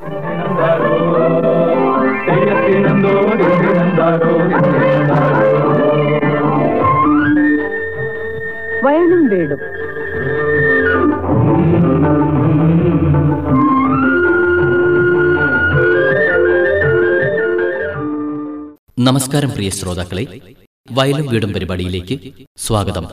വയലും വീടും നമസ്കാരം പ്രിയ ശ്രോതാക്കളെ വയലും വീടും പരിപാടിയിലേക്ക് സ്വാഗതം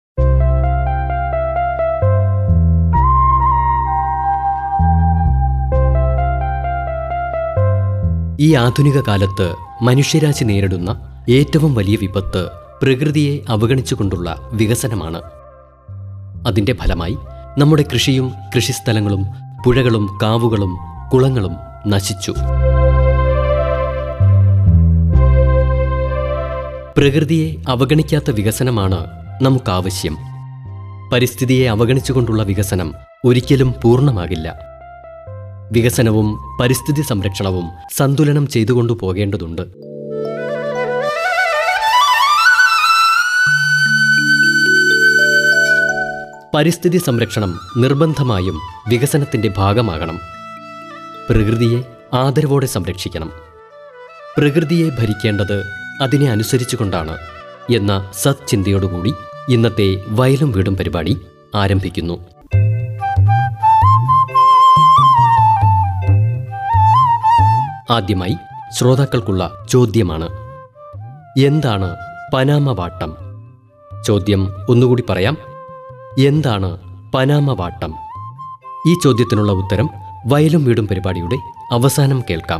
ഈ ആധുനിക കാലത്ത് മനുഷ്യരാശി നേരിടുന്ന ഏറ്റവും വലിയ വിപത്ത് പ്രകൃതിയെ അവഗണിച്ചുകൊണ്ടുള്ള വികസനമാണ് അതിന്റെ ഫലമായി നമ്മുടെ കൃഷിയും കൃഷിസ്ഥലങ്ങളും പുഴകളും കാവുകളും കുളങ്ങളും നശിച്ചു പ്രകൃതിയെ അവഗണിക്കാത്ത വികസനമാണ് നമുക്കാവശ്യം പരിസ്ഥിതിയെ അവഗണിച്ചുകൊണ്ടുള്ള വികസനം ഒരിക്കലും പൂർണ്ണമാകില്ല വികസനവും പരിസ്ഥിതി സംരക്ഷണവും സന്തുലനം ചെയ്തുകൊണ്ടു പോകേണ്ടതുണ്ട് പരിസ്ഥിതി സംരക്ഷണം നിർബന്ധമായും വികസനത്തിന്റെ ഭാഗമാകണം പ്രകൃതിയെ ആദരവോടെ സംരക്ഷിക്കണം പ്രകൃതിയെ ഭരിക്കേണ്ടത് അതിനെ അനുസരിച്ചുകൊണ്ടാണ് എന്ന സത്ചിന്തയോടുകൂടി ഇന്നത്തെ വയലും വീടും പരിപാടി ആരംഭിക്കുന്നു ആദ്യമായി ശ്രോതാക്കൾക്കുള്ള ചോദ്യമാണ് എന്താണ് പനാമ വാട്ടം ചോദ്യം ഒന്നുകൂടി പറയാം എന്താണ് പനാമ വാട്ടം ഈ ചോദ്യത്തിനുള്ള ഉത്തരം വയലും വീടും പരിപാടിയുടെ അവസാനം കേൾക്കാം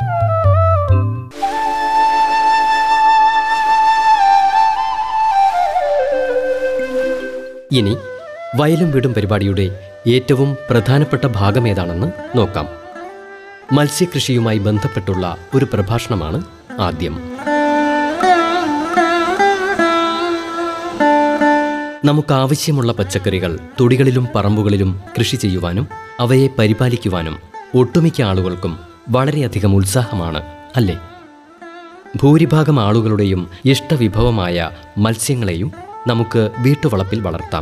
ഇനി വയലും വീടും പരിപാടിയുടെ ഏറ്റവും പ്രധാനപ്പെട്ട ഭാഗം ഏതാണെന്ന് നോക്കാം മത്സ്യകൃഷിയുമായി ബന്ധപ്പെട്ടുള്ള ഒരു പ്രഭാഷണമാണ് ആദ്യം നമുക്കാവശ്യമുള്ള പച്ചക്കറികൾ തൊടികളിലും പറമ്പുകളിലും കൃഷി ചെയ്യുവാനും അവയെ പരിപാലിക്കുവാനും ഒട്ടുമിക്ക ആളുകൾക്കും വളരെയധികം ഉത്സാഹമാണ് അല്ലേ ഭൂരിഭാഗം ആളുകളുടെയും ഇഷ്ടവിഭവമായ മത്സ്യങ്ങളെയും നമുക്ക് വീട്ടുവളപ്പിൽ വളർത്താം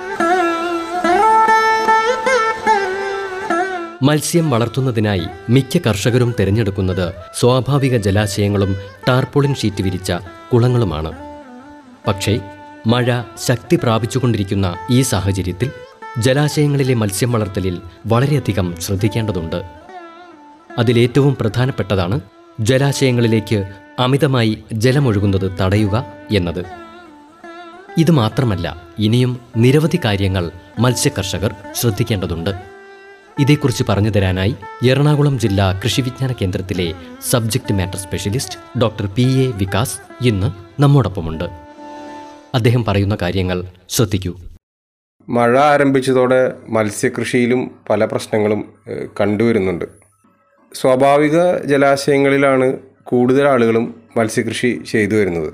മത്സ്യം വളർത്തുന്നതിനായി മിക്ക കർഷകരും തിരഞ്ഞെടുക്കുന്നത് സ്വാഭാവിക ജലാശയങ്ങളും ടാർപോളിൻ ഷീറ്റ് വിരിച്ച കുളങ്ങളുമാണ് പക്ഷേ മഴ ശക്തി പ്രാപിച്ചുകൊണ്ടിരിക്കുന്ന ഈ സാഹചര്യത്തിൽ ജലാശയങ്ങളിലെ മത്സ്യം വളർത്തലിൽ വളരെയധികം ശ്രദ്ധിക്കേണ്ടതുണ്ട് അതിലേറ്റവും പ്രധാനപ്പെട്ടതാണ് ജലാശയങ്ങളിലേക്ക് അമിതമായി ജലമൊഴുകുന്നത് തടയുക എന്നത് ഇത് മാത്രമല്ല ഇനിയും നിരവധി കാര്യങ്ങൾ മത്സ്യകർഷകർ ശ്രദ്ധിക്കേണ്ടതുണ്ട് ഇതേക്കുറിച്ച് പറഞ്ഞു തരാനായി എറണാകുളം ജില്ലാ കൃഷിവിജ്ഞാന കേന്ദ്രത്തിലെ subject matter specialist doctor P A Vikas ഇന്ന് നമ്മോടൊപ്പമുണ്ട് അദ്ദേഹം പറയുന്ന കാര്യങ്ങൾ ശ്രദ്ധിക്കൂ മഴ ആരംഭിച്ചതോടെ മത്സ്യകൃഷിയിലും പല പ്രശ്നങ്ങളും ഏഹ്, കണ്ടുവരുന്നുണ്ട് സ്വാഭാവിക ജലാശയങ്ങളിലാണ് കൂടുതൽ ആളുകളും മത്സ്യകൃഷി ചെയ്തു വരുന്നത്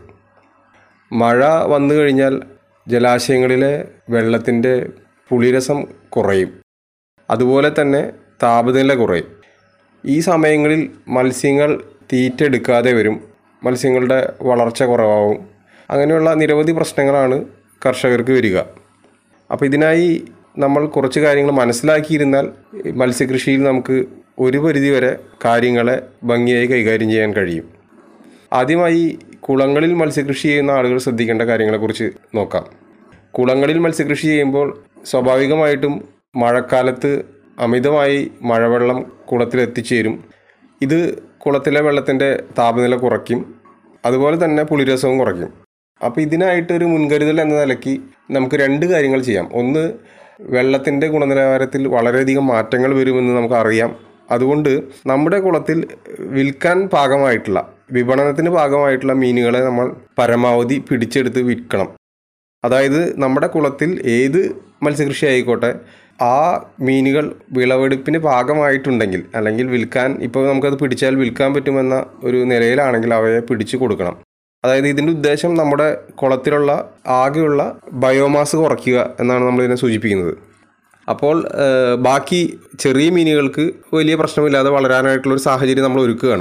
മഴ വന്നു കഴിഞ്ഞാൽ ജലാശയങ്ങളിലെ വെള്ളത്തിൻ്റെ പുളിരസം കുറയും അതുപോലെ തന്നെ താപനില കുറയും ഈ സമയങ്ങളിൽ മത്സ്യങ്ങൾ തീറ്റ എടുക്കാതെ വരും മത്സ്യങ്ങളുടെ വളർച്ച കുറവാകും അങ്ങനെയുള്ള നിരവധി പ്രശ്നങ്ങളാണ് കർഷകർക്ക് വരിക അപ്പോൾ ഇതിനായി നമ്മൾ കുറച്ച് കാര്യങ്ങൾ മനസ്സിലാക്കിയിരുന്നാൽ ഈ മത്സ്യകൃഷിയിൽ നമുക്ക് ഒരു പരിധിവരെ കാര്യങ്ങളെ ഭംഗിയായി കൈകാര്യം ചെയ്യാൻ കഴിയും ആദ്യമായി കുളങ്ങളിൽ മത്സ്യകൃഷി ചെയ്യുന്ന ആളുകൾ ശ്രദ്ധിക്കേണ്ട കാര്യങ്ങളെക്കുറിച്ച് നോക്കാം കുളങ്ങളിൽ മത്സ്യകൃഷി ചെയ്യുമ്പോൾ സ്വാഭാവികമായിട്ടും മഴക്കാലത്ത് അമിതമായി മഴവെള്ളം കുളത്തിൽ എത്തിച്ചേരും ഇത് കുളത്തിലെ വെള്ളത്തിൻ്റെ താപനില കുറയ്ക്കും അതുപോലെ തന്നെ പുളിരസവും കുറയ്ക്കും അപ്പോൾ ഇതിനായിട്ടൊരു മുൻകരുതൽ എന്ന നിലയ്ക്ക് നമുക്ക് രണ്ട് കാര്യങ്ങൾ ചെയ്യാം ഒന്ന് വെള്ളത്തിൻ്റെ ഗുണനിലവാരത്തിൽ വളരെയധികം മാറ്റങ്ങൾ വരുമെന്ന് നമുക്കറിയാം അതുകൊണ്ട് നമ്മുടെ കുളത്തിൽ വിൽക്കാൻ പാകമായിട്ടുള്ള വിപണനത്തിന് പാകമായിട്ടുള്ള മീനുകളെ നമ്മൾ പരമാവധി പിടിച്ചെടുത്ത് വിൽക്കണം അതായത് നമ്മുടെ കുളത്തിൽ ഏത് മത്സ്യകൃഷി ആയിക്കോട്ടെ ആ മീനുകൾ വിളവെടുപ്പിന് പാകമായിട്ടുണ്ടെങ്കിൽ അല്ലെങ്കിൽ വിൽക്കാൻ ഇപ്പോൾ നമുക്കത് പിടിച്ചാൽ വിൽക്കാൻ പറ്റുമെന്ന ഒരു നിലയിലാണെങ്കിൽ അവയെ പിടിച്ചു കൊടുക്കണം അതായത് ഇതിൻ്റെ ഉദ്ദേശം നമ്മുടെ കുളത്തിലുള്ള ആകെയുള്ള ബയോമാസ് കുറയ്ക്കുക എന്നാണ് നമ്മളിതിനെ സൂചിപ്പിക്കുന്നത് അപ്പോൾ ഏഹ്, ബാക്കി ചെറിയ മീനുകൾക്ക് വലിയ പ്രശ്നമില്ലാതെ വളരാനായിട്ടുള്ള ഒരു സാഹചര്യം നമ്മൾ ഒരുക്കുകയാണ്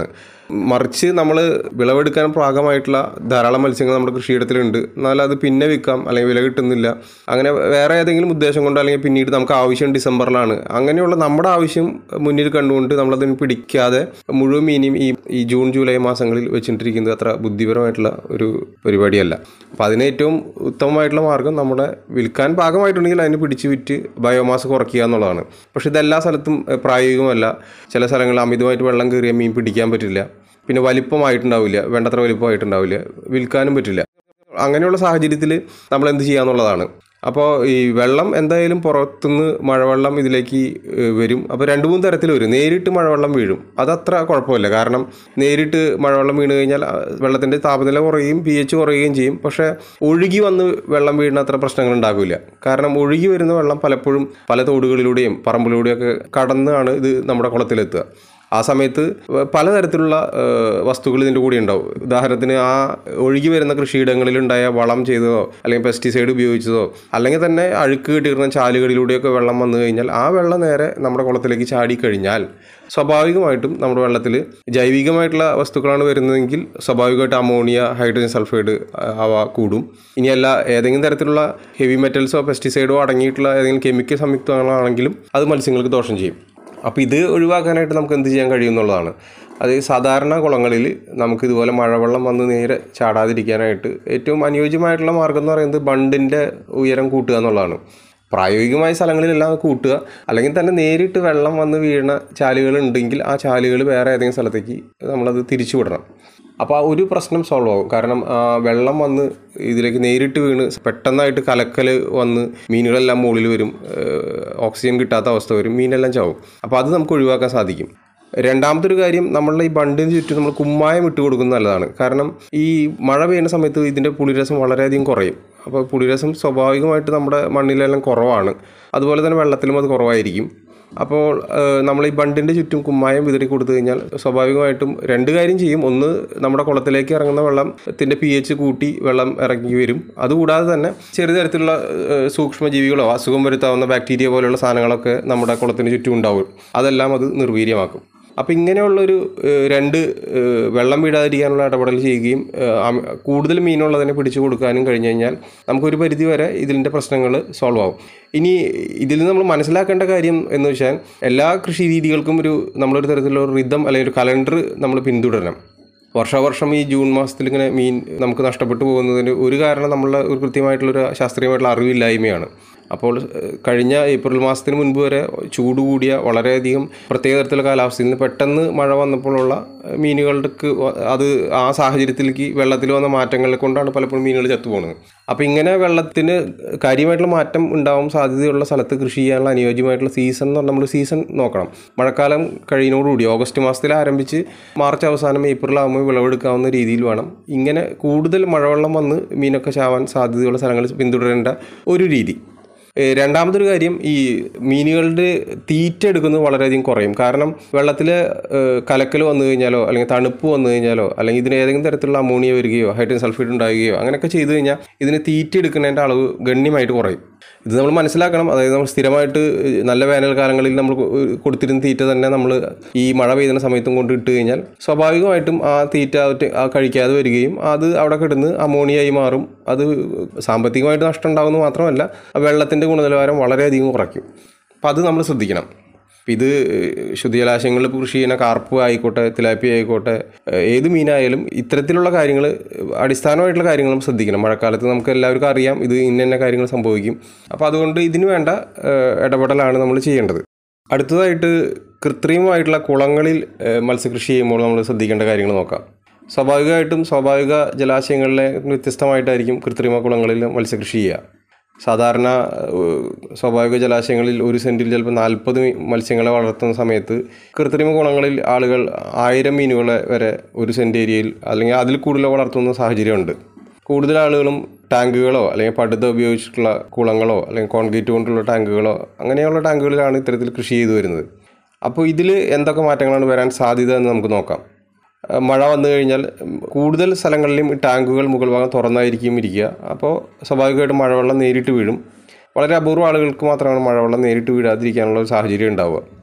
മറിച്ച് നമ്മൾ വിളവെടുക്കാൻ പ്രാഗമായിട്ടുള്ള ധാരാളം മത്സ്യങ്ങൾ നമ്മുടെ കൃഷിയിടത്തിലുണ്ട് എന്നാൽ അത് പിന്നെ വിൽക്കാം അല്ലെങ്കിൽ വില കിട്ടുന്നില്ല അങ്ങനെ വേറെ ഏതെങ്കിലും ഉദ്ദേശം കൊണ്ട് അല്ലെങ്കിൽ പിന്നീട് നമുക്ക് ആവശ്യം ഡിസംബറിലാണ് അങ്ങനെയുള്ള നമ്മുടെ ആവശ്യം മുന്നിൽ കണ്ടുകൊണ്ട് നമ്മളതിന് പിടിക്കാതെ മുഴുവൻ മീനും ഈ ഈ ജൂൺ ജൂലൈ മാസങ്ങളിൽ വെച്ചിട്ടിരിക്കുന്നത് അത്ര ബുദ്ധിപരമായിട്ടുള്ള ഒരു പരിപാടിയല്ല അപ്പം അതിന് ഏറ്റവും ഉത്തമമായിട്ടുള്ള മാർഗ്ഗം നമ്മുടെ വിൽക്കാൻ പാകമായിട്ടുണ്ടെങ്കിൽ അതിന് പിടിച്ച് വിറ്റ് ബയോമാസ് കുറയ്ക്കുക എന്നുള്ളതാണ് പക്ഷേ ഇതെല്ലാ സ്ഥലത്തും ഏഹ്, പ്രായോഗികമല്ല ചില സ്ഥലങ്ങളിൽ അമിതമായിട്ട് വെള്ളം കയറിയ മീൻ പിടിക്കാൻ പറ്റില്ല പിന്നെ വലിപ്പമായിട്ടുണ്ടാവില്ല വേണ്ടത്ര വലിപ്പമായിട്ടുണ്ടാവില്ല വിൽക്കാനും പറ്റില്ല അങ്ങനെയുള്ള സാഹചര്യത്തിൽ നമ്മൾ എന്ത് ചെയ്യാന്നുള്ളതാണ് അപ്പോൾ ഈ വെള്ളം എന്തായാലും പുറത്തുനിന്ന് മഴവെള്ളം ഇതിലേക്ക് ഏഹ്, വരും അപ്പോൾ രണ്ട് മൂന്ന് തരത്തിൽ വരും നേരിട്ട് മഴവെള്ളം വീഴും അതത്ര കുഴപ്പമില്ല കാരണം നേരിട്ട് മഴവെള്ളം വീണ് കഴിഞ്ഞാൽ ആ, വെള്ളത്തിൻ്റെ താപനില കുറയുകയും പി എച്ച് കുറയുകയും ചെയ്യും പക്ഷേ ഒഴുകി വന്ന് വെള്ളം വീഴുന്ന അത്ര പ്രശ്നങ്ങൾ ഉണ്ടാകില്ല കാരണം ഒഴുകി വരുന്ന വെള്ളം പലപ്പോഴും പല തോടുകളിലൂടെയും പറമ്പിലൂടെയൊക്കെ കടന്നാണ് ഇത് നമ്മുടെ കുളത്തിലെത്തുക ആ സമയത്ത് പലതരത്തിലുള്ള ഏഹ്, വസ്തുക്കൾ ഇതിൻ്റെ കൂടെ ഉണ്ടാവും ഉദാഹരണത്തിന് ആ ഒഴുകി വരുന്ന കൃഷിയിടങ്ങളിലുണ്ടായ വളം ചെയ്തതോ അല്ലെങ്കിൽ പെസ്റ്റിസൈഡ് ഉപയോഗിച്ചതോ അല്ലെങ്കിൽ തന്നെ അഴുക്ക് കെട്ടിയിരുന്ന ചാലുകളിലൂടെയൊക്കെ വെള്ളം വന്നു കഴിഞ്ഞാൽ ആ വെള്ളം നേരെ നമ്മുടെ കുളത്തിലേക്ക് ചാടിക്കഴിഞ്ഞാൽ സ്വാഭാവികമായിട്ടും നമ്മുടെ വെള്ളത്തിൽ ജൈവികമായിട്ടുള്ള വസ്തുക്കളാണ് വരുന്നതെങ്കിൽ സ്വാഭാവികമായിട്ട് അമോണിയ ഹൈഡ്രജൻ സൾഫൈഡ് അവ കൂടും ഇനിയല്ല ഏതെങ്കിലും തരത്തിലുള്ള ഹെവി മെറ്റൽസോ പെസ്റ്റിസൈഡോ അടങ്ങിയിട്ടുള്ള ഏതെങ്കിലും കെമിക്കൽ സംയുക്തങ്ങളാണെങ്കിലും അത് മത്സ്യങ്ങൾക്ക് ദോഷം ചെയ്യും അപ്പോൾ ഇത് ഒഴിവാക്കാനായിട്ട് നമുക്ക് എന്ത് ചെയ്യാൻ കഴിയും എന്നുള്ളതാണ് അത് സാധാരണ കുളങ്ങളിൽ നമുക്ക് ഇതുപോലെ മഴവെള്ളം വന്ന് നേരെ ചാടാതിരിക്കാനായിട്ട് ഏറ്റവും അനുയോജ്യമായിട്ടുള്ള മാർഗ്ഗം എന്ന് പറയുന്നത് ബണ്ടിൻ്റെ ഉയരം കൂട്ടുക എന്നുള്ളതാണ് പ്രായോഗികമായ സ്ഥലങ്ങളിലെല്ലാം കൂട്ടുക അല്ലെങ്കിൽ തന്നെ നേരിട്ട് വെള്ളം വന്ന് വീഴുന്ന ചാലുകൾ ഉണ്ടെങ്കിൽ ആ ചാലുകൾ വേറെ ഏതെങ്കിലും സ്ഥലത്തേക്ക് നമ്മളത് തിരിച്ചു വിടണം അപ്പോൾ ആ ഒരു പ്രശ്നം സോൾവ് ആവും കാരണം ആ വെള്ളം വന്ന് ഇതിലേക്ക് നേരിട്ട് വീണ് പെട്ടെന്നായിട്ട് കലക്കൽ വന്ന് മീനുകളെല്ലാം മുകളിൽ വരും ഏഹ് ഓക്സിജൻ കിട്ടാത്ത അവസ്ഥ വരും മീനെല്ലാം ചാവും അപ്പോൾ അത് നമുക്ക് ഒഴിവാക്കാൻ സാധിക്കും രണ്ടാമത്തെ ഒരു കാര്യം നമ്മളുടെ ഈ ബണ്ടിന് ചുറ്റും നമ്മൾ കുമ്മായം ഇട്ട് കൊടുക്കുന്നത് നല്ലതാണ് കാരണം ഈ മഴ പെയ്യുന്ന സമയത്ത് ഇതിൻ്റെ പുളിരസം വളരെയധികം കുറയും അപ്പോൾ പുളിരസം സ്വാഭാവികമായിട്ട് നമ്മുടെ മണ്ണിലെല്ലാം കുറവാണ് അതുപോലെ തന്നെ വെള്ളത്തിലും അത് കുറവായിരിക്കും അപ്പോൾ ഏഹ്, നമ്മൾ ഈ ബണ്ടിൻ്റെ ചുറ്റും കുമ്മായം വിതറി കൊടുത്തു കഴിഞ്ഞാൽ സ്വാഭാവികമായിട്ടും രണ്ട് കാര്യം ചെയ്യും ഒന്ന് നമ്മുടെ കുളത്തിലേക്ക് ഇറങ്ങുന്ന വെള്ളത്തിൻ്റെ പി എച്ച് കൂട്ടി വെള്ളം ഇറങ്ങി വരും അതുകൂടാതെ തന്നെ ചെറിയ തരത്തിലുള്ള ഏഹ്, സൂക്ഷ്മജീവികളോ അസുഖം വരുത്താവുന്ന ബാക്ടീരിയ പോലെയുള്ള സാധനങ്ങളൊക്കെ നമ്മുടെ കുളത്തിന് ചുറ്റും ഉണ്ടാവും അതെല്ലാം അത് നിർവീര്യമാക്കും അപ്പോൾ ഇങ്ങനെയുള്ളൊരു ഏഹ്, രണ്ട് ഏഹ്, വെള്ളം വീഴാതിരിക്കാനുള്ള ഇടപെടൽ ചെയ്യുകയും ഏഹ്, അമ- കൂടുതൽ മീനുള്ളതിനെ പിടിച്ചു കൊടുക്കാനും കഴിഞ്ഞു കഴിഞ്ഞാൽ നമുക്കൊരു പരിധി വരെ ഇതിൻ്റെ പ്രശ്നങ്ങൾ സോൾവ് ആവും ഇനി ഇതിൽ നിന്ന് നമ്മൾ മനസ്സിലാക്കേണ്ട കാര്യം എന്ന് വെച്ചാൽ എല്ലാ കൃഷി രീതികൾക്കും ഒരു നമ്മളൊരു തരത്തിലുള്ള ഒരു റിതം അല്ലെങ്കിൽ ഒരു കലണ്ടർ നമ്മൾ പിന്തുടരണം വർഷാവർഷം ഈ ജൂൺ മാസത്തിൽ ഇങ്ങനെ മീൻ നമുക്ക് നഷ്ടപ്പെട്ടു പോകുന്നതിന് ഒരു കാരണം നമ്മളുടെ ഒരു കൃത്യമായിട്ടുള്ളൊരു ശാസ്ത്രീയമായിട്ടുള്ള അറിവില്ലായ്മയാണ് അപ്പോൾ ഏഹ്, കഴിഞ്ഞ ഏപ്രിൽ മാസത്തിന് മുൻപ് വരെ ചൂട് കൂടിയ വളരെയധികം പ്രത്യേക തരത്തിലുള്ള കാലാവസ്ഥയിൽ നിന്ന് പെട്ടെന്ന് മഴ വന്നപ്പോഴുള്ള ഏഹ്, മീനുകൾക്ക് വ- അത് ആ സാഹചര്യത്തിലേക്ക് വെള്ളത്തിൽ വന്ന മാറ്റങ്ങളെ കൊണ്ടാണ് പലപ്പോഴും മീനുകൾ ചത്തുപോകുന്നത് അപ്പോൾ ഇങ്ങനെ വെള്ളത്തിന് കാര്യമായിട്ടുള്ള മാറ്റം ഉണ്ടാവാൻ സാധ്യതയുള്ള സ്ഥലത്ത് കൃഷി ചെയ്യാനുള്ള അനുയോജ്യമായിട്ടുള്ള സീസൺ എന്ന് പറഞ്ഞാൽ നമ്മൾ സീസൺ നോക്കണം മഴക്കാലം കഴിയുന്നതോടുകൂടി ഓഗസ്റ്റ് മാസത്തിൽ ആരംഭിച്ച് മാർച്ച് അവസാനം ഏപ്രിൽ ആകുമ്പോൾ വിളവെടുക്കാവുന്ന രീതിയിൽ വേണം ഇങ്ങനെ കൂടുതൽ മഴവെള്ളം വന്ന് മീനൊക്കെ ചാവാൻ സാധ്യതയുള്ള സ്ഥലങ്ങളിൽ പിന്തുടരേണ്ട ഒരു രീതി ഏഹ് രണ്ടാമതൊരു കാര്യം ഈ മീനുകളുടെ തീറ്റ എടുക്കുന്നത് വളരെയധികം കുറയും കാരണം വെള്ളത്തിൽ കലക്കൽ വന്നു കഴിഞ്ഞാലോ അല്ലെങ്കിൽ തണുപ്പ് വന്നു കഴിഞ്ഞാലോ അല്ലെങ്കിൽ ഇതിന് ഏതെങ്കിലും തരത്തിലുള്ള അമോണിയ വരികയോ ഹൈഡ്രജൻ സൾഫൈഡ് ഉണ്ടാവുകയോ അങ്ങനെയൊക്കെ ചെയ്തു കഴിഞ്ഞാൽ ഇതിന് തീറ്റ എടുക്കുന്നതിൻ്റെ അളവ് ഗണ്യമായിട്ട് കുറയും ഇത് നമ്മൾ മനസ്സിലാക്കണം അതായത് നമ്മൾ സ്ഥിരമായിട്ട് നല്ല വേനൽക്കാലങ്ങളിൽ നമ്മൾ കൊ- കൊടുത്തിരുന്ന തീറ്റ തന്നെ നമ്മൾ ഈ മഴ പെയ്യുന്ന സമയത്തും കൊണ്ട് ഇട്ട് കഴിഞ്ഞാൽ സ്വാഭാവികമായിട്ടും ആ തീറ്റ അവറ്റ് ആ കഴിക്കാതെ വരികയും അത് അവിടെ കിടന്ന് അമോണിയായി മാറും അത് സാമ്പത്തികമായിട്ട് നഷ്ടം ഉണ്ടാകുന്നത് മാത്രമല്ല ആ വെള്ളത്തിൻ്റെ ഗുണനിലവാരം വളരെയധികം കുറയ്ക്കും അപ്പോൾ അത് നമ്മൾ ശ്രദ്ധിക്കണം അപ്പം ഇത് ശുദ്ധജലാശയങ്ങളിൽ ഇപ്പോൾ കൃഷി ചെയ്യുന്ന കാർപ്പ് ആയിക്കോട്ടെ തിലാപ്പി ആയിക്കോട്ടെ ഏഹ് ഏത് മീനായാലും ഇത്തരത്തിലുള്ള കാര്യങ്ങൾ അടിസ്ഥാനമായിട്ടുള്ള കാര്യങ്ങളും ശ്രദ്ധിക്കണം മഴക്കാലത്ത് നമുക്ക് എല്ലാവർക്കും അറിയാം ഇത് ഇന്ന ഇന്ന കാര്യങ്ങൾ സംഭവിക്കും അപ്പോൾ അതുകൊണ്ട് ഇതിന് വേണ്ട ഏഹ് ഇടപെടലാണ് നമ്മൾ ചെയ്യേണ്ടത് അടുത്തതായിട്ട് കൃത്രിമമായിട്ടുള്ള കുളങ്ങളിൽ ഏഹ് മത്സ്യകൃഷി ചെയ്യുമ്പോൾ നമ്മൾ ശ്രദ്ധിക്കേണ്ട കാര്യങ്ങൾ നോക്കാം സ്വാഭാവികമായിട്ടും സ്വാഭാവിക ജലാശയങ്ങളിലെ വ്യത്യസ്തമായിട്ടായിരിക്കും കൃത്രിമ കുളങ്ങളിൽ മത്സ്യകൃഷി ചെയ്യുക സാധാരണ ഏഹ്, സ്വാഭാവിക ജലാശയങ്ങളിൽ ഒരു സെൻറ്റിൽ ചിലപ്പോൾ നാൽപ്പത് മത്സ്യങ്ങളെ വളർത്തുന്ന സമയത്ത് കൃത്രിമ കുളങ്ങളിൽ ആളുകൾ ആയിരം മീനുകളെ വരെ ഒരു സെൻറ്റ് ഏരിയയിൽ അല്ലെങ്കിൽ അതിൽ കൂടുതൽ വളർത്തുന്ന സാഹചര്യമുണ്ട് കൂടുതൽ ആളുകളും ടാങ്കുകളോ അല്ലെങ്കിൽ പടുത ഉപയോഗിച്ചിട്ടുള്ള കുളങ്ങളോ അല്ലെങ്കിൽ കോൺക്രീറ്റ് കൊണ്ടുള്ള ടാങ്കുകളോ അങ്ങനെയുള്ള ടാങ്കുകളിലാണ് ഇത്തരത്തിൽ കൃഷി ചെയ്തു വരുന്നത് അപ്പോൾ ഇതിൽ എന്തൊക്കെ മാറ്റങ്ങളാണ് വരാൻ സാധ്യത എന്ന് നമുക്ക് നോക്കാം ഏഹ് മഴ വന്നു കഴിഞ്ഞാൽ ഉം, കൂടുതൽ സ്ഥലങ്ങളിലും ഈ ടാങ്കുകൾ മുകൾ ഭാഗം തുറന്നായിരിക്കും ഇരിക്കുക അപ്പോൾ സ്വാഭാവികമായിട്ടും മഴവെള്ളം നേരിട്ട് വീഴും വളരെ അപൂർവ ആളുകൾക്ക് മാത്രമാണ് മഴവെള്ളം നേരിട്ട് വീഴാതിരിക്കാനുള്ള ഒരു സാഹചര്യം ഉണ്ടാവുക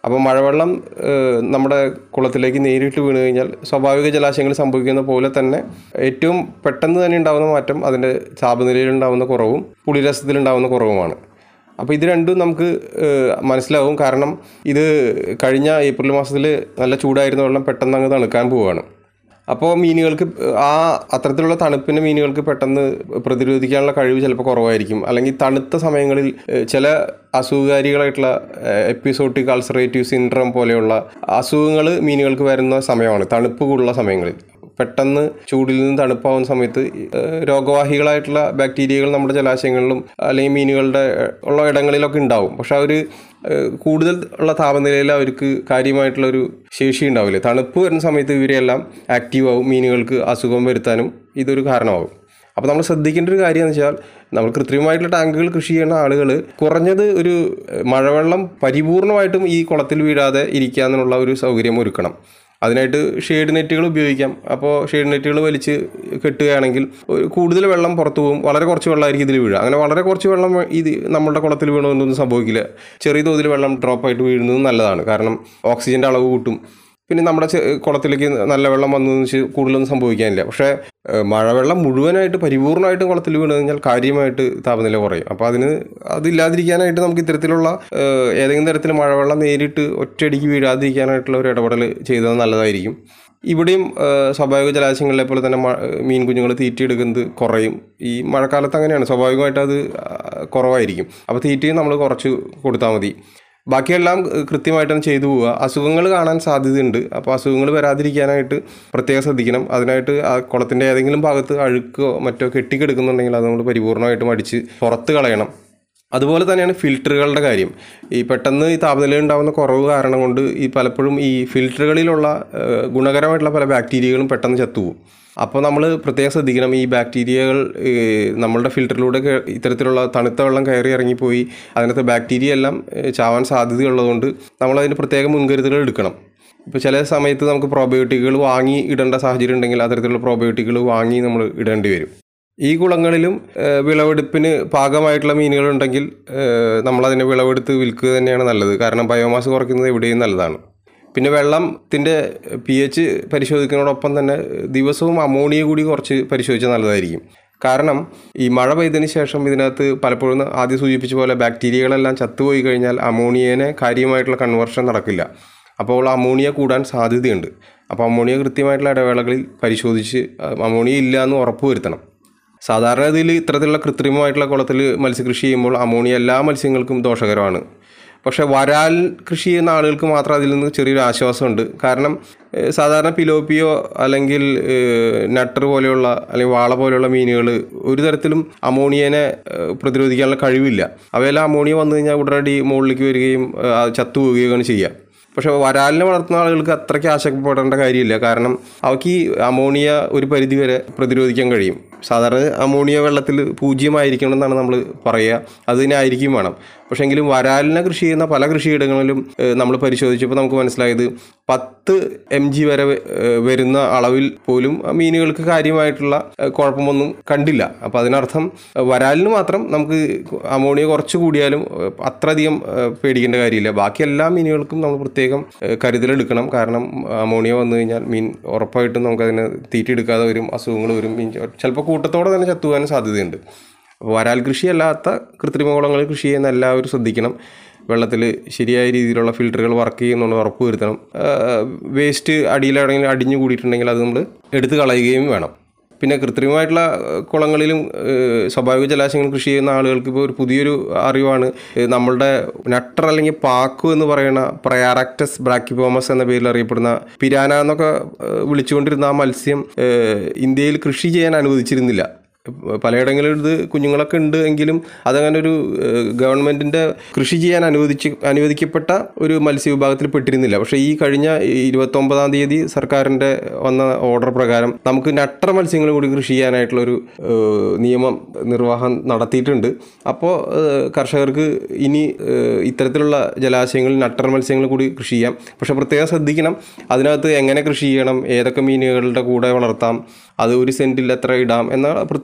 അപ്പോൾ മഴവെള്ളം ഏഹ്, നമ്മുടെ കുളത്തിലേക്ക് നേരിട്ട് വീണ് കഴിഞ്ഞാൽ സ്വാഭാവിക ജലാശയങ്ങൾ സംഭവിക്കുന്ന പോലെ തന്നെ ഏറ്റവും പെട്ടെന്ന് തന്നെ ഉണ്ടാകുന്ന മാറ്റം അതിൻ്റെ താപനിലയിൽ ഉണ്ടാകുന്ന കുറവും പുളിരസത്തിൽ ഉണ്ടാകുന്ന കുറവുമാണ് അപ്പോൾ ഇത് രണ്ടും നമുക്ക് ഏഹ്, മനസ്സിലാവും കാരണം ഇത് കഴിഞ്ഞ ഏപ്രിൽ മാസത്തിൽ നല്ല ചൂടായിരുന്ന വെള്ളം പെട്ടെന്ന് അങ്ങ് തണുക്കാൻ പോവുകയാണ് അപ്പോൾ മീനുകൾക്ക് ആ അത്തരത്തിലുള്ള തണുപ്പിന് മീനുകൾക്ക് പെട്ടെന്ന് പ്രതിരോധിക്കാനുള്ള കഴിവ് ചിലപ്പോൾ കുറവായിരിക്കും അല്ലെങ്കിൽ തണുത്ത സമയങ്ങളിൽ ഏഹ്, ചില അസുഖകാരികളായിട്ടുള്ള എപ്പിസോട്ടിക് അൾസറേറ്റീവ് സിൻഡ്രം പോലെയുള്ള അസുഖങ്ങൾ മീനുകൾക്ക് വരുന്ന സമയമാണ് തണുപ്പ് കൂടുള്ള സമയങ്ങളിൽ പെട്ടെന്ന് ചൂടിൽ നിന്ന് തണുപ്പാവുന്ന സമയത്ത് ഏഹ്, രോഗവാഹികളായിട്ടുള്ള ബാക്ടീരിയകൾ നമ്മുടെ ജലാശയങ്ങളിലും അല്ലെങ്കിൽ മീനുകളുടെ ഏഹ്, ഉള്ള ഇടങ്ങളിലൊക്കെ ഉണ്ടാവും പക്ഷെ അവർ കൂടുതൽ ഉള്ള താപനിലയിൽ അവർക്ക് കാര്യമായിട്ടുള്ള ഒരു ശേഷി ഉണ്ടാവില്ല തണുപ്പ് വരുന്ന സമയത്ത് ഇവരെല്ലാം ആക്റ്റീവ് ആവും മീനുകൾക്ക് അസുഖം വരുത്താനും ഇതൊരു കാരണമാവും അപ്പോൾ നമ്മൾ ശ്രദ്ധിക്കേണ്ട ഒരു കാര്യം എന്ന് വെച്ചാൽ നമ്മൾ കൃത്രിമമായിട്ടുള്ള ടാങ്കുകൾ കൃഷി ചെയ്യുന്ന ആളുകൾ കുറഞ്ഞത് ഒരു ഏഹ്, മഴവെള്ളം പരിപൂർണമായിട്ടും ഈ കുളത്തിൽ വീഴാതെ ഇരിക്കാനുള്ള ഒരു സൗകര്യം ഒരുക്കണം അതിനായിട്ട് ഷെയ്ഡ് നെറ്റുകൾ ഉപയോഗിക്കാം അപ്പോൾ ഷെയ്ഡ് നെറ്റുകൾ വലിച്ച് കെട്ടുകയാണെങ്കിൽ ഒരു കൂടുതൽ വെള്ളം പുറത്തു പോകും വളരെ കുറച്ച് വെള്ളമായിരിക്കും ഇതിൽ വീഴുക അങ്ങനെ വളരെ കുറച്ച് വെള്ളം ഇത് നമ്മുടെ കുളത്തിൽ വീണമെന്നൊന്നും സംഭവിക്കില്ല ചെറിയ തോതിൽ വെള്ളം ഡ്രോപ്പായിട്ട് വീഴുന്നത് നല്ലതാണ് കാരണം ഓക്സിജൻ്റെ അളവ് കൂട്ടും പിന്നെ നമ്മുടെ ചെ- കുളത്തിലേക്ക് നല്ല വെള്ളം വന്നു വെച്ച് കൂടുതലൊന്നും സംഭവിക്കാനില്ല പക്ഷേ ഏഹ്, മഴവെള്ളം മുഴുവനായിട്ട് പരിപൂർണമായിട്ട് കുളത്തിൽ വീണ് കഴിഞ്ഞാൽ കാര്യമായിട്ട് താപനില കുറയും അപ്പോൾ അതിന് അതില്ലാതിരിക്കാനായിട്ട് നമുക്ക് ഇത്തരത്തിലുള്ള ഏഹ്, ഏതെങ്കിലും തരത്തിൽ മഴവെള്ളം നേരിട്ട് ഒറ്റയടിക്ക് വീഴാതിരിക്കാനായിട്ടുള്ള ഒരു ഇടപെടൽ ചെയ്തത് നല്ലതായിരിക്കും ഇവിടെയും ഏഹ്, സ്വാഭാവിക ജലാശയങ്ങളിലെ പോലെ തന്നെ മ- മീൻ കുഞ്ഞുങ്ങൾ തീറ്റയെടുക്കുന്നത് കുറയും ഈ മഴക്കാലത്ത് അങ്ങനെയാണ് സ്വാഭാവികമായിട്ട് അത് ആ, കുറവായിരിക്കും അപ്പോൾ തീറ്റയും നമ്മൾ കുറച്ച് കൊടുത്താൽ മതി ബാക്കിയെല്ലാം ഏഹ്, കൃത്യമായിട്ടാണ് ചെയ്തു പോവുക അസുഖങ്ങൾ കാണാൻ സാധ്യതയുണ്ട് അപ്പോൾ അസുഖങ്ങൾ വരാതിരിക്കാനായിട്ട് പ്രത്യേകം ശ്രദ്ധിക്കണം അതിനായിട്ട് ആ കുളത്തിൻ്റെ ഏതെങ്കിലും ഭാഗത്ത് അഴുക്കോ മറ്റോ കെട്ടിക്കെടുക്കുന്നുണ്ടെങ്കിൽ അത് നമ്മൾ പരിപൂർണമായിട്ടും അടിച്ച് പുറത്ത് കളയണം അതുപോലെ തന്നെയാണ് ഫിൽറ്ററുകളുടെ കാര്യം ഈ പെട്ടെന്ന് ഈ താപനില ഉണ്ടാകുന്ന കുറവ് കാരണം കൊണ്ട് ഈ പലപ്പോഴും ഈ ഫിൽറ്ററുകളിലുള്ള ഏഹ്, ഗുണകരമായിട്ടുള്ള പല ബാക്ടീരിയകളും പെട്ടെന്ന് ചത്തുപോകും അപ്പോൾ നമ്മൾ പ്രത്യേകം ശ്രദ്ധിക്കണം ഈ ബാക്ടീരിയകൾ ഏഹ്, നമ്മളുടെ ഫിൽറ്ററിലൂടെ കേ- ഇത്തരത്തിലുള്ള തണുത്ത വെള്ളം കയറി ഇറങ്ങിപ്പോയി അതിനകത്ത് ബാക്ടീരിയ എല്ലാം ഏഹ്, ചാവാൻ സാധ്യതയുള്ളതുകൊണ്ട് നമ്മളതിന് പ്രത്യേക മുൻകരുതലുകൾ എടുക്കണം ഇപ്പോൾ ചില സമയത്ത് നമുക്ക് പ്രോബയോട്ടിക്കുകൾ വാങ്ങി ഇടേണ്ട സാഹചര്യം ഉണ്ടെങ്കിൽ അത്തരത്തിലുള്ള പ്രോബയോട്ടിക്കുകൾ വാങ്ങി നമ്മൾ ഇടേണ്ടി വരും ഈ കുളങ്ങളിലും ഏഹ്, വിളവെടുപ്പിന് പാകമായിട്ടുള്ള മീനുകളുണ്ടെങ്കിൽ ഏഹ്, നമ്മളതിനെ വിളവെടുത്ത് വിൽക്കുക തന്നെയാണ് നല്ലത് കാരണം ബയോമാസ് കുറയ്ക്കുന്നത് എവിടെയും നല്ലതാണ് പിന്നെ വെള്ളത്തിൻ്റെ പി എച്ച് പരിശോധിക്കുന്നതോടൊപ്പം തന്നെ ദിവസവും അമോണിയ കൂടി കുറച്ച് പരിശോധിച്ചാൽ നല്ലതായിരിക്കും കാരണം ഈ മഴ പെയ്തതിന് ശേഷം ഇതിനകത്ത് പലപ്പോഴും ആദ്യം സൂചിപ്പിച്ച പോലെ ബാക്ടീരിയകളെല്ലാം ചത്തുപോയി കഴിഞ്ഞാൽ അമോണിയനെ കാര്യമായിട്ടുള്ള കൺവേർഷൻ നടക്കില്ല അപ്പോൾ അമോണിയ കൂടാൻ സാധ്യതയുണ്ട് അപ്പോൾ അമോണിയ കൃത്യമായിട്ടുള്ള ഇടവേളകളിൽ പരിശോധിച്ച് അഹ് അമോണിയ ഇല്ല എന്ന് ഉറപ്പുവരുത്തണം സാധാരണ ഇതിൽ ഇത്തരത്തിലുള്ള കൃത്രിമമായിട്ടുള്ള കുളത്തിൽ മത്സ്യകൃഷി ചെയ്യുമ്പോൾ അമോണിയ എല്ലാ മത്സ്യങ്ങൾക്കും ദോഷകരമാണ് പക്ഷേ വരാൽ കൃഷി ചെയ്യുന്ന ആളുകൾക്ക് മാത്രം അതിൽ നിന്ന് ചെറിയൊരു ആശ്വാസമുണ്ട് കാരണം ഏഹ്, സാധാരണ പിലോപ്പിയോ അല്ലെങ്കിൽ ഏഹ്, നട്ടർ പോലെയുള്ള അല്ലെങ്കിൽ വാള പോലെയുള്ള മീനുകൾ ഒരു തരത്തിലും അമോണിയനെ ഏഹ്, പ്രതിരോധിക്കാനുള്ള കഴിവില്ല അവയെല്ലാം അമോണിയ വന്നു കഴിഞ്ഞാൽ ഉടനടി മുകളിലേക്ക് വരികയും ഏഹ്, അത് ചത്തുപോവുകയാണ് ചെയ്യുക പക്ഷെ വരാലിനെ വളർത്തുന്ന ആളുകൾക്ക് അത്രയ്ക്ക് ആശങ്കപ്പെടേണ്ട കാര്യമില്ല കാരണം അവർക്ക് ഈ അമോണിയ ഒരു പരിധി വരെ പ്രതിരോധിക്കാൻ കഴിയും സാധാരണ അമോണിയ വെള്ളത്തിൽ പൂജ്യമായിരിക്കണം എന്നാണ് നമ്മൾ പറയുക അതിനെ ആയിരിക്കും വേണം പക്ഷേ എങ്കിലും വരാലിനെ കൃഷി ചെയ്യുന്ന പല കൃഷിയിടങ്ങളിലും നമ്മൾ പരിശോധിച്ചപ്പോൾ നമുക്ക് മനസ്സിലായത് പത്ത് എം ജി വരെ ഏഹ്, വരുന്ന അളവിൽ പോലും ആ മീനുകൾക്ക് കാര്യമായിട്ടുള്ള ഏഹ്, കുഴപ്പമൊന്നും കണ്ടില്ല അപ്പോൾ അതിനർത്ഥം ഏഹ്, വരാലിന് മാത്രം നമുക്ക് അമോണിയ കുറച്ച് കൂടിയാലും ഏഹ്, അത്രയധികം ഏഹ്, പേടിക്കേണ്ട കാര്യമില്ല ബാക്കി എല്ലാ മീനുകൾക്കും നമ്മൾ പ്രത്യേകം ഏഹ്, കരുതലെടുക്കണം കാരണം അമോണിയ വന്നു കഴിഞ്ഞാൽ മീൻ ഉറപ്പായിട്ടും നമുക്കതിന് തീറ്റെടുക്കാതെ വരും അസുഖങ്ങൾ വരും മീൻ ചിലപ്പോൾ കൂട്ടത്തോടെ തന്നെ ചത്തുപോകാനും സാധ്യതയുണ്ട് അപ്പോൾ വരാൽ കൃഷിയല്ലാത്ത കൃത്രിമ കുളങ്ങളിൽ കൃഷി ചെയ്യുന്ന എല്ലാവരും ശ്രദ്ധിക്കണം വെള്ളത്തിൽ ശരിയായ രീതിയിലുള്ള ഫിൽറ്ററുകൾ വർക്ക് ചെയ്യുന്നുണ്ട് ഉറപ്പ് വരുത്തണം വേസ്റ്റ് അടിയിലാണെങ്കിൽ അടിഞ്ഞു കൂടിയിട്ടുണ്ടെങ്കിൽ അത് നമ്മൾ എടുത്ത് കളയുകയും വേണം പിന്നെ കൃത്രിമമായിട്ടുള്ള ഏഹ്, കുളങ്ങളിലും ഏഹ്, സ്വാഭാവിക ജലാശയങ്ങൾ കൃഷി ചെയ്യുന്ന ആളുകൾക്ക് ഇപ്പോൾ ഒരു പുതിയൊരു അറിവാണ് ഏഹ്, നമ്മളുടെ നട്ടർ അല്ലെങ്കിൽ പാക്കു എന്ന് പറയുന്ന പ്രയാറാക്ടസ് ബ്രാക്കിപോമസ് എന്ന പേരിൽ അറിയപ്പെടുന്ന പിരാന എന്നൊക്കെ ഏഹ്, വിളിച്ചുകൊണ്ടിരുന്ന ആ മത്സ്യം ഏഹ്, ഇന്ത്യയിൽ കൃഷി ചെയ്യാൻ അനുവദിച്ചിരുന്നില്ല പലയിടങ്ങളിലും ഇത് കുഞ്ഞുങ്ങളൊക്കെ ഉണ്ട് എങ്കിലും അതങ്ങനെ ഒരു ഏഹ്, ഗവൺമെന്റിന്റെ കൃഷി ചെയ്യാൻ അനുവദിച്ച് അനുവദിക്കപ്പെട്ട ഒരു മത്സ്യവിഭാഗത്തിൽ പെട്ടിരുന്നില്ല പക്ഷേ ഈ കഴിഞ്ഞ ഇരുപത്തൊമ്പതാം തീയതി സർക്കാരിന്റെ വന്ന ഓർഡർ പ്രകാരം നമുക്ക് നട്ടർ മത്സ്യങ്ങൾ കൂടി കൃഷി ചെയ്യാനായിട്ടുള്ള ഒരു ഏഹ്, നിയമം നിർവഹണം നടത്തിയിട്ടുണ്ട് അപ്പോൾ ഏഹ്, കർഷകർക്ക് ഇനി ഏഹ്, ഇത്തരത്തിലുള്ള ജലാശയങ്ങളിൽ നട്ടർ മത്സ്യങ്ങൾ കൂടി കൃഷി ചെയ്യാം പക്ഷെ പ്രത്യേകം ശ്രദ്ധിക്കണം അതിനകത്ത് എങ്ങനെ കൃഷി ചെയ്യണം ഏതൊക്കെ മീനുകളുടെ കൂടെ വളർത്താം അത് ഒരു സെന്റിൽ എത്ര ഇടാം എന്ന പ്രത്യേക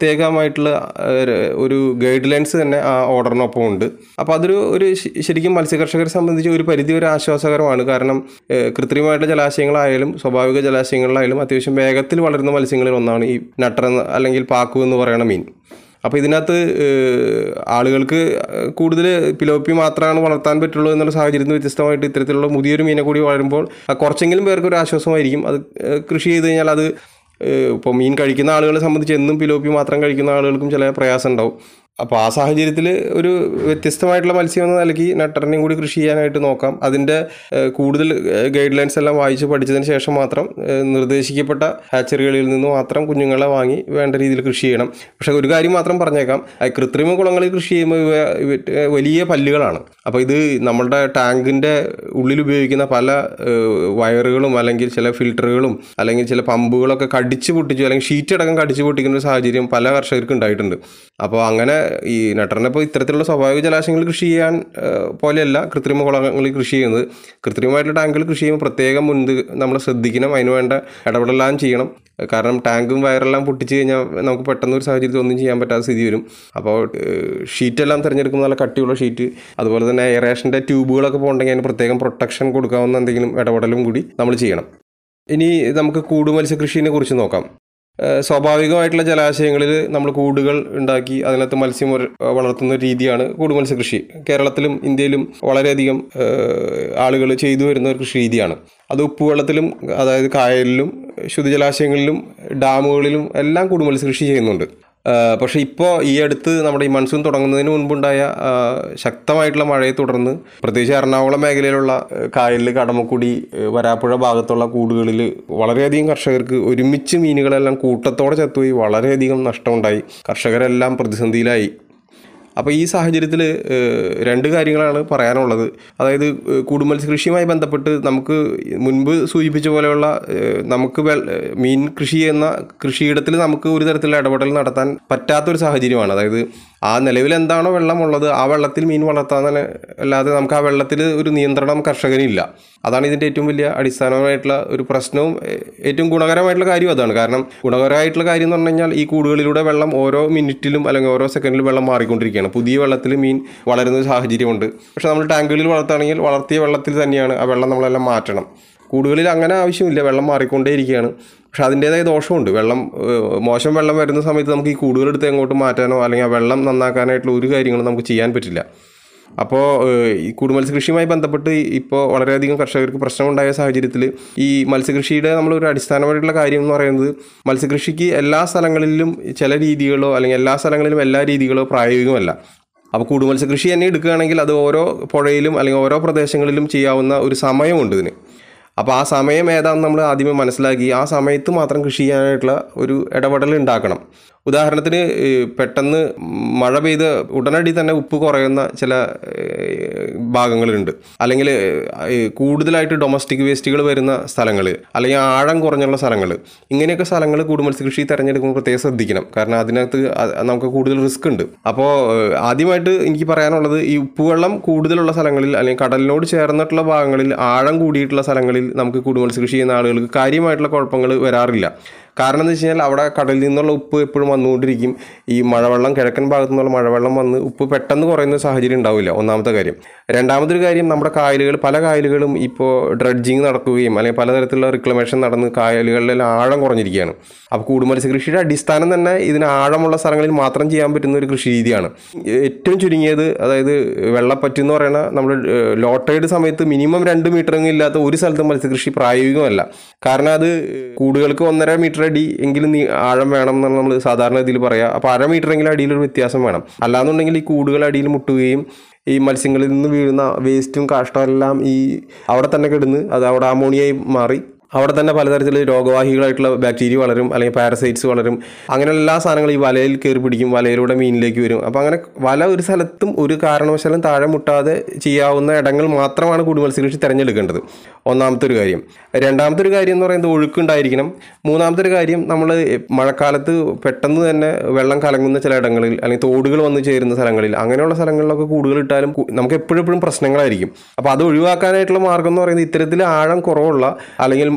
പ്രത്യേകമായിട്ടുള്ള ഏഹ്, ഒരു ഗൈഡ് ലൈൻസ് തന്നെ ആ ഓർഡറിനൊപ്പം ഉണ്ട് അപ്പോൾ അതൊരു ഒരു ശ- ശരിക്കും മത്സ്യകർഷകരെ സംബന്ധിച്ച് ഒരു പരിധി ഒരു ആശ്വാസകരമാണ് കാരണം ഏഹ്, കൃത്രിമമായിട്ടുള്ള ജലാശയങ്ങളായാലും സ്വാഭാവിക ജലാശയങ്ങളിലായാലും അത്യാവശ്യം വേഗത്തിൽ വളരുന്ന മത്സ്യങ്ങളിൽ ഒന്നാണ് ഈ നട്ടർ എന്ന് അല്ലെങ്കിൽ പാക്കു എന്ന് പറയുന്ന മീൻ അപ്പോൾ ഇതിനകത്ത് ഏഹ്, ആളുകൾക്ക് കൂടുതൽ പിലോപ്പി മാത്രമാണ് വളർത്താൻ പറ്റുള്ളൂ എന്നുള്ള സാഹചര്യത്തിൽ നിന്ന് വ്യത്യസ്തമായിട്ട് ഇത്തരത്തിലുള്ള മുതിയൊരു മീനെ കൂടി വളരുമ്പോൾ ആ കുറച്ചെങ്കിലും പേർക്ക് ഒരു ആശ്വാസമായിരിക്കും അത് ഏഹ്, കൃഷി ചെയ്ത് കഴിഞ്ഞാൽ അത് ഇപ്പോൾ മീൻ കഴിക്കുന്ന ആളുകളെ സംബന്ധിച്ച് എന്നും പിലോപ്പി മാത്രം കഴിക്കുന്ന ആളുകൾക്കും ചില പ്രയാസം ഉണ്ടാവും അപ്പോൾ ആ സാഹചര്യത്തിൽ ഒരു വ്യത്യസ്തമായിട്ടുള്ള മത്സ്യം എന്ന നിലയ്ക്ക് നട്ടറിനെയും കൂടി കൃഷി ചെയ്യാനായിട്ട് നോക്കാം അതിൻ്റെ ഏഹ്, കൂടുതൽ ഗൈഡ് ലൈൻസ് എല്ലാം വായിച്ച് പഠിച്ചതിന് ശേഷം മാത്രം ഏഹ്, നിർദ്ദേശിക്കപ്പെട്ട ഹാച്ചറികളിൽ നിന്ന് മാത്രം കുഞ്ഞുങ്ങളെ വാങ്ങി വേണ്ട രീതിയിൽ കൃഷി ചെയ്യണം പക്ഷേ ഒരു കാര്യം മാത്രം പറഞ്ഞേക്കാം ആ കൃത്രിമ കുളങ്ങളിൽ കൃഷി ചെയ്യുമ്പോൾ ഇവ ഇവ- വലിയ പല്ലുകളാണ് അപ്പോൾ ഇത് നമ്മളുടെ ടാങ്കിൻ്റെ ഉള്ളിൽ ഉപയോഗിക്കുന്ന പല ഏഹ്, വയറുകളും അല്ലെങ്കിൽ ചില ഫിൽറ്ററുകളും അല്ലെങ്കിൽ ചില പമ്പുകളൊക്കെ കടിച്ചു പൊട്ടിച്ചു അല്ലെങ്കിൽ ഷീറ്റ് അടക്കം കടിച്ചു പൊട്ടിക്കുന്ന ഒരു സാഹചര്യം പല കർഷകർക്കും ഉണ്ടായിട്ടുണ്ട് അപ്പോൾ അങ്ങനെ ഈ നട്ടറിനെ ഇപ്പോൾ ഇത്തരത്തിലുള്ള സ്വാഭാവിക ജലാശയങ്ങളിൽ കൃഷി ചെയ്യാൻ ഏഹ്, പോലെയല്ല കൃത്രിമ കുളങ്ങളിൽ കൃഷി ചെയ്യുന്നത് കൃത്രിമമായിട്ടുള്ള ടാങ്കിൽ കൃഷി ചെയ്യുമ്പോൾ പ്രത്യേകം മുൻപ് നമ്മൾ ശ്രദ്ധിക്കണം അതിന് വേണ്ട ഇടപെടലെല്ലാം ചെയ്യണം കാരണം ടാങ്കും വയറെല്ലാം പൊട്ടിച്ച് കഴിഞ്ഞാൽ നമുക്ക് പെട്ടെന്ന് ഒരു സാഹചര്യത്തിൽ ഒന്നും ചെയ്യാൻ പറ്റാത്ത സ്ഥിതി വരും അപ്പോൾ ഷീറ്റെല്ലാം തിരഞ്ഞെടുക്കുമ്പോൾ നല്ല കട്ടിയുള്ള ഷീറ്റ് അതുപോലെ തന്നെ എയറേഷൻ്റെ ട്യൂബുകളൊക്കെ പോകണമെങ്കിൽ അതിന് പ്രത്യേകം പ്രൊട്ടക്ഷൻ കൊടുക്കാവുന്ന എന്തെങ്കിലും ഇടപെടലും കൂടി നമ്മൾ ചെയ്യണം ഇനി നമുക്ക് കൂട് മത്സ്യകൃഷിനെ കുറിച്ച് നോക്കാം ഏഹ് സ്വാഭാവികമായിട്ടുള്ള ജലാശയങ്ങളിൽ നമ്മൾ കൂടുകൾ ഉണ്ടാക്കി അതിനകത്ത് മത്സ്യം ഒരു- വളർത്തുന്ന ഒരു രീതിയാണ് കൂട് മത്സ്യകൃഷി കേരളത്തിലും ഇന്ത്യയിലും വളരെയധികം ആളുകൾ ചെയ്തു വരുന്ന ഒരു കൃഷി രീതിയാണ് അത് ഉപ്പുവെള്ളത്തിലും അതായത് കായലിലും ശുദ്ധജലാശയങ്ങളിലും ഡാമുകളിലും എല്ലാം കൂട് മത്സ്യകൃഷി ചെയ്യുന്നുണ്ട് ഏഹ് പക്ഷേ ഇപ്പോൾ ഈ അടുത്ത് നമ്മുടെ ഈ മൺസൂൺ തുടങ്ങുന്നതിന് മുൻപുണ്ടായ ആ, ശക്തമായിട്ടുള്ള മഴയെ തുടർന്ന് പ്രത്യേകിച്ച് എറണാകുളം മേഖലയിലുള്ള ഏഹ്, കായലിൽ കടമക്കുടി ഏഹ്, വരാപ്പുഴ ഭാഗത്തുള്ള കൂടുകളിൽ വളരെയധികം കർഷകർക്ക് ഒരുമിച്ച് മീനുകളെല്ലാം കൂട്ടത്തോടെ ചത്തുപോയി വളരെയധികം നഷ്ടമുണ്ടായി കർഷകരെല്ലാം പ്രതിസന്ധിയിലായി അപ്പോൾ ഈ സാഹചര്യത്തിൽ രണ്ട് കാര്യങ്ങളാണ് പറയാനുള്ളത് അതായത് ഏഹ്, കൂടുമത്സ്യ കൃഷിയുമായി ബന്ധപ്പെട്ട് നമുക്ക് മുൻപ് സൂചിപ്പിച്ച പോലെയുള്ള ഏഹ്, നമുക്ക് വെൾ- ഏഹ്, മീൻ കൃഷി ചെയ്യുന്ന കൃഷിയിടത്തിൽ നമുക്ക് ഒരു തരത്തിലുള്ള ഇടപെടൽ നടത്താൻ പറ്റാത്തൊരു സാഹചര്യമാണ് അതായത് ആ നിലവിൽ എന്താണോ വെള്ളം ഉള്ളത് ആ വെള്ളത്തിൽ മീൻ വളർത്താൻ തന്നെ അല്ലാതെ നമുക്ക് ആ വെള്ളത്തിൽ ഒരു നിയന്ത്രണം കർഷകനില്ല അതാണ് ഇതിൻ്റെ ഏറ്റവും വലിയ അടിസ്ഥാനമായിട്ടുള്ള ഒരു പ്രശ്നവും ഏഹ്, ഏറ്റവും ഗുണകരമായിട്ടുള്ള കാര്യം അതാണ് കാരണം ഗുണകരമായിട്ടുള്ള കാര്യം എന്ന് പറഞ്ഞു കഴിഞ്ഞാൽ ഈ കൂടുകളിലൂടെ വെള്ളം ഓരോ മിനിറ്റിലും അല്ലെങ്കിൽ ഓരോ സെക്കൻഡിലും വെള്ളം മാറിക്കൊണ്ടിരിക്കുകയാണ് പുതിയ വെള്ളത്തിൽ മീൻ വളരുന്ന ഒരു സാഹചര്യമുണ്ട് പക്ഷേ നമ്മൾ ടാങ്കുകളിൽ വളർത്തുകയാണെങ്കിൽ വളർത്തിയ വെള്ളത്തിൽ തന്നെയാണ് ആ വെള്ളം നമ്മളെല്ലാം മാറ്റണം കൂടുകളിൽ അങ്ങനെ ആവശ്യമില്ല വെള്ളം മാറിക്കൊണ്ടേയിരിക്കുകയാണ് പക്ഷെ അതിൻ്റേതായ ദോഷമുണ്ട് വെള്ളം ഏഹ്, മോശം വെള്ളം വരുന്ന സമയത്ത് നമുക്ക് ഈ കൂടുകളെടുത്ത് എങ്ങോട്ട് മാറ്റാനോ അല്ലെങ്കിൽ ആ വെള്ളം നന്നാക്കാനായിട്ടുള്ള ഒരു കാര്യങ്ങളും നമുക്ക് ചെയ്യാൻ പറ്റില്ല അപ്പോൾ ഏഹ്, ഈ കൂടുമത്സ്യ കൃഷിയുമായി ബന്ധപ്പെട്ട് ഇപ്പോൾ വളരെയധികം കർഷകർക്ക് പ്രശ്നമുണ്ടായ സാഹചര്യത്തിൽ ഈ മത്സ്യകൃഷിയുടെ നമ്മളൊരു അടിസ്ഥാനമായിട്ടുള്ള കാര്യം എന്ന് പറയുന്നത് മത്സ്യകൃഷിക്ക് എല്ലാ സ്ഥലങ്ങളിലും ചില രീതികളോ അല്ലെങ്കിൽ എല്ലാ സ്ഥലങ്ങളിലും എല്ലാ രീതികളോ പ്രായോഗികമല്ല അപ്പോൾ കൂടുമത്സ്യകൃഷി തന്നെ എടുക്കുകയാണെങ്കിൽ അത് ഓരോ പുഴയിലും അല്ലെങ്കിൽ ഓരോ പ്രദേശങ്ങളിലും ചെയ്യാവുന്ന ഒരു സമയമുണ്ട് ഇതിന് അപ്പോൾ ആ സമയം ഏതാണെന്ന് നമ്മൾ ആദ്യമേ മനസ്സിലാക്കി ആ സമയത്ത് മാത്രം കൃഷി ചെയ്യാനായിട്ടുള്ള ഒരു ഇടപെടൽ ഉണ്ടാക്കണം ഉദാഹരണത്തിന് ഏഹ്, പെട്ടെന്ന് മഴ പെയ്ത് ഉടനടി തന്നെ ഉപ്പ് കുറയുന്ന ചില ഏഹ്, ഭാഗങ്ങളുണ്ട് അല്ലെങ്കിൽ ഏഹ്, കൂടുതലായിട്ട് ഡൊമസ്റ്റിക് വേസ്റ്റുകൾ വരുന്ന സ്ഥലങ്ങൾ അല്ലെങ്കിൽ ആഴം കുറഞ്ഞുള്ള സ്ഥലങ്ങൾ ഇങ്ങനെയൊക്കെ സ്ഥലങ്ങൾ കൂടുമത്സ്യ കൃഷി തിരഞ്ഞെടുക്കുമ്പോൾ പ്രത്യേകം ശ്രദ്ധിക്കണം കാരണം അതിനകത്ത് അ- നമുക്ക് കൂടുതൽ റിസ്ക് ഉണ്ട് അപ്പോൾ ഏഹ്, ആദ്യമായിട്ട് എനിക്ക് പറയാനുള്ളത് ഈ ഉപ്പുവെള്ളം കൂടുതലുള്ള സ്ഥലങ്ങളിൽ അല്ലെങ്കിൽ കടലിനോട് ചേർന്നിട്ടുള്ള ഭാഗങ്ങളിൽ ആഴം കൂടിയിട്ടുള്ള സ്ഥലങ്ങളിൽ നമുക്ക് കൂടുമത്സ്യ കൃഷി ചെയ്യുന്ന ആളുകൾക്ക് കാര്യമായിട്ടുള്ള കുഴപ്പങ്ങൾ വരാറില്ല കാരണം എന്ന് വെച്ച് കഴിഞ്ഞാൽ അവിടെ കടലിൽ നിന്നുള്ള ഉപ്പ് എപ്പോഴും വന്നുകൊണ്ടിരിക്കും ഈ മഴവെള്ളം കിഴക്കൻ ഭാഗത്തു നിന്നുള്ള മഴവെള്ളം വന്ന് ഉപ്പ് പെട്ടെന്ന് കുറയുന്ന സാഹചര്യം ഉണ്ടാവില്ല ഒന്നാമത്തെ കാര്യം രണ്ടാമതൊരു കാര്യം നമ്മുടെ കായലുകൾ പല കായലുകളും ഇപ്പോൾ ഡ്രഡ്ജിങ് നടക്കുകയും അല്ലെങ്കിൽ പലതരത്തിലുള്ള റിക്ലമേഷൻ നടന്ന് കായലുകളിലെല്ലാം ആഴം കുറഞ്ഞിരിക്കുകയാണ് അപ്പോൾ കൂടുമത്സ്യ കൃഷിയുടെ അടിസ്ഥാനം തന്നെ ഇതിന് ആഴമുള്ള സ്ഥലങ്ങളിൽ മാത്രം ചെയ്യാൻ പറ്റുന്ന ഒരു കൃഷി രീതിയാണ് ഏറ്റവും ചുരുങ്ങിയത് അതായത് വെള്ളപ്പറ്റ് എന്ന് പറയുന്ന നമ്മൾ ലോട്ടയുടെ സമയത്ത് മിനിമം രണ്ട് മീറ്ററെങ്കിലും ഇല്ലാത്ത ഒരു സ്ഥലത്തും മത്സ്യകൃഷി പ്രായോഗികമല്ല കാരണം അത് കൂടുകൾക്ക് ഒന്നര മീറ്റർ അടി എങ്കിലും നീ ആഴം വേണം എന്നാണ് നമ്മൾ സാധാരണ ഇതിൽ പറയുക അപ്പോൾ അര മീറ്റർ എങ്കിലും അടിയിലൊരു വ്യത്യാസം വേണം അല്ലാന്നുണ്ടെങ്കിൽ ഈ കൂടുകൾ അടിയിൽ മുട്ടുകയും ഈ മത്സ്യങ്ങളിൽ നിന്ന് വീഴുന്ന വേസ്റ്റും കാഷ്ടവും എല്ലാം ഈ അവിടെ തന്നെ കിടന്ന് അത് അവിടെ അമോണിയായി മാറി അവിടെ തന്നെ പലതരത്തിലുള്ള രോഗവാഹികളായിട്ടുള്ള ബാക്ടീരിയ വളരും അല്ലെങ്കിൽ പാരസൈറ്റ്സ് വളരും അങ്ങനെ എല്ലാ സാധനങ്ങളും ഈ വലയിൽ കയറി പിടിക്കും വലയിലൂടെ മീനിലേക്ക് വരും അപ്പോൾ അങ്ങനെ വല ഒരു സ്ഥലത്തും ഒരു കാരണവശാലും താഴെ മുട്ടാതെ ചെയ്യാവുന്ന ഇടങ്ങൾ മാത്രമാണ് കൂടി മത്സ്യകൃഷി തിരഞ്ഞെടുക്കേണ്ടത് ഒന്നാമത്തെ ഒരു കാര്യം രണ്ടാമത്തെ ഒരു കാര്യം എന്ന് പറയുന്നത് ഒഴുക്കുണ്ടായിരിക്കണം മൂന്നാമത്തെ ഒരു കാര്യം നമ്മൾ മഴക്കാലത്ത് പെട്ടെന്ന് തന്നെ വെള്ളം കലങ്ങുന്ന ചില ഇടങ്ങളിൽ അല്ലെങ്കിൽ തോടുകൾ വന്ന് ചേരുന്ന സ്ഥലങ്ങളിൽ അങ്ങനെയുള്ള സ്ഥലങ്ങളിലൊക്കെ കൂടുതൽ ഇട്ടാലും കു- നമുക്ക് എപ്പോഴും എപ്പോഴും പ്രശ്നങ്ങളായിരിക്കും അപ്പോൾ അത് ഒഴിവാക്കാനായിട്ടുള്ള മാർഗം എന്ന് പറയുന്നത് ഇത്തരത്തിൽ ആഴം കുറവുള്ള അല്ലെങ്കിൽ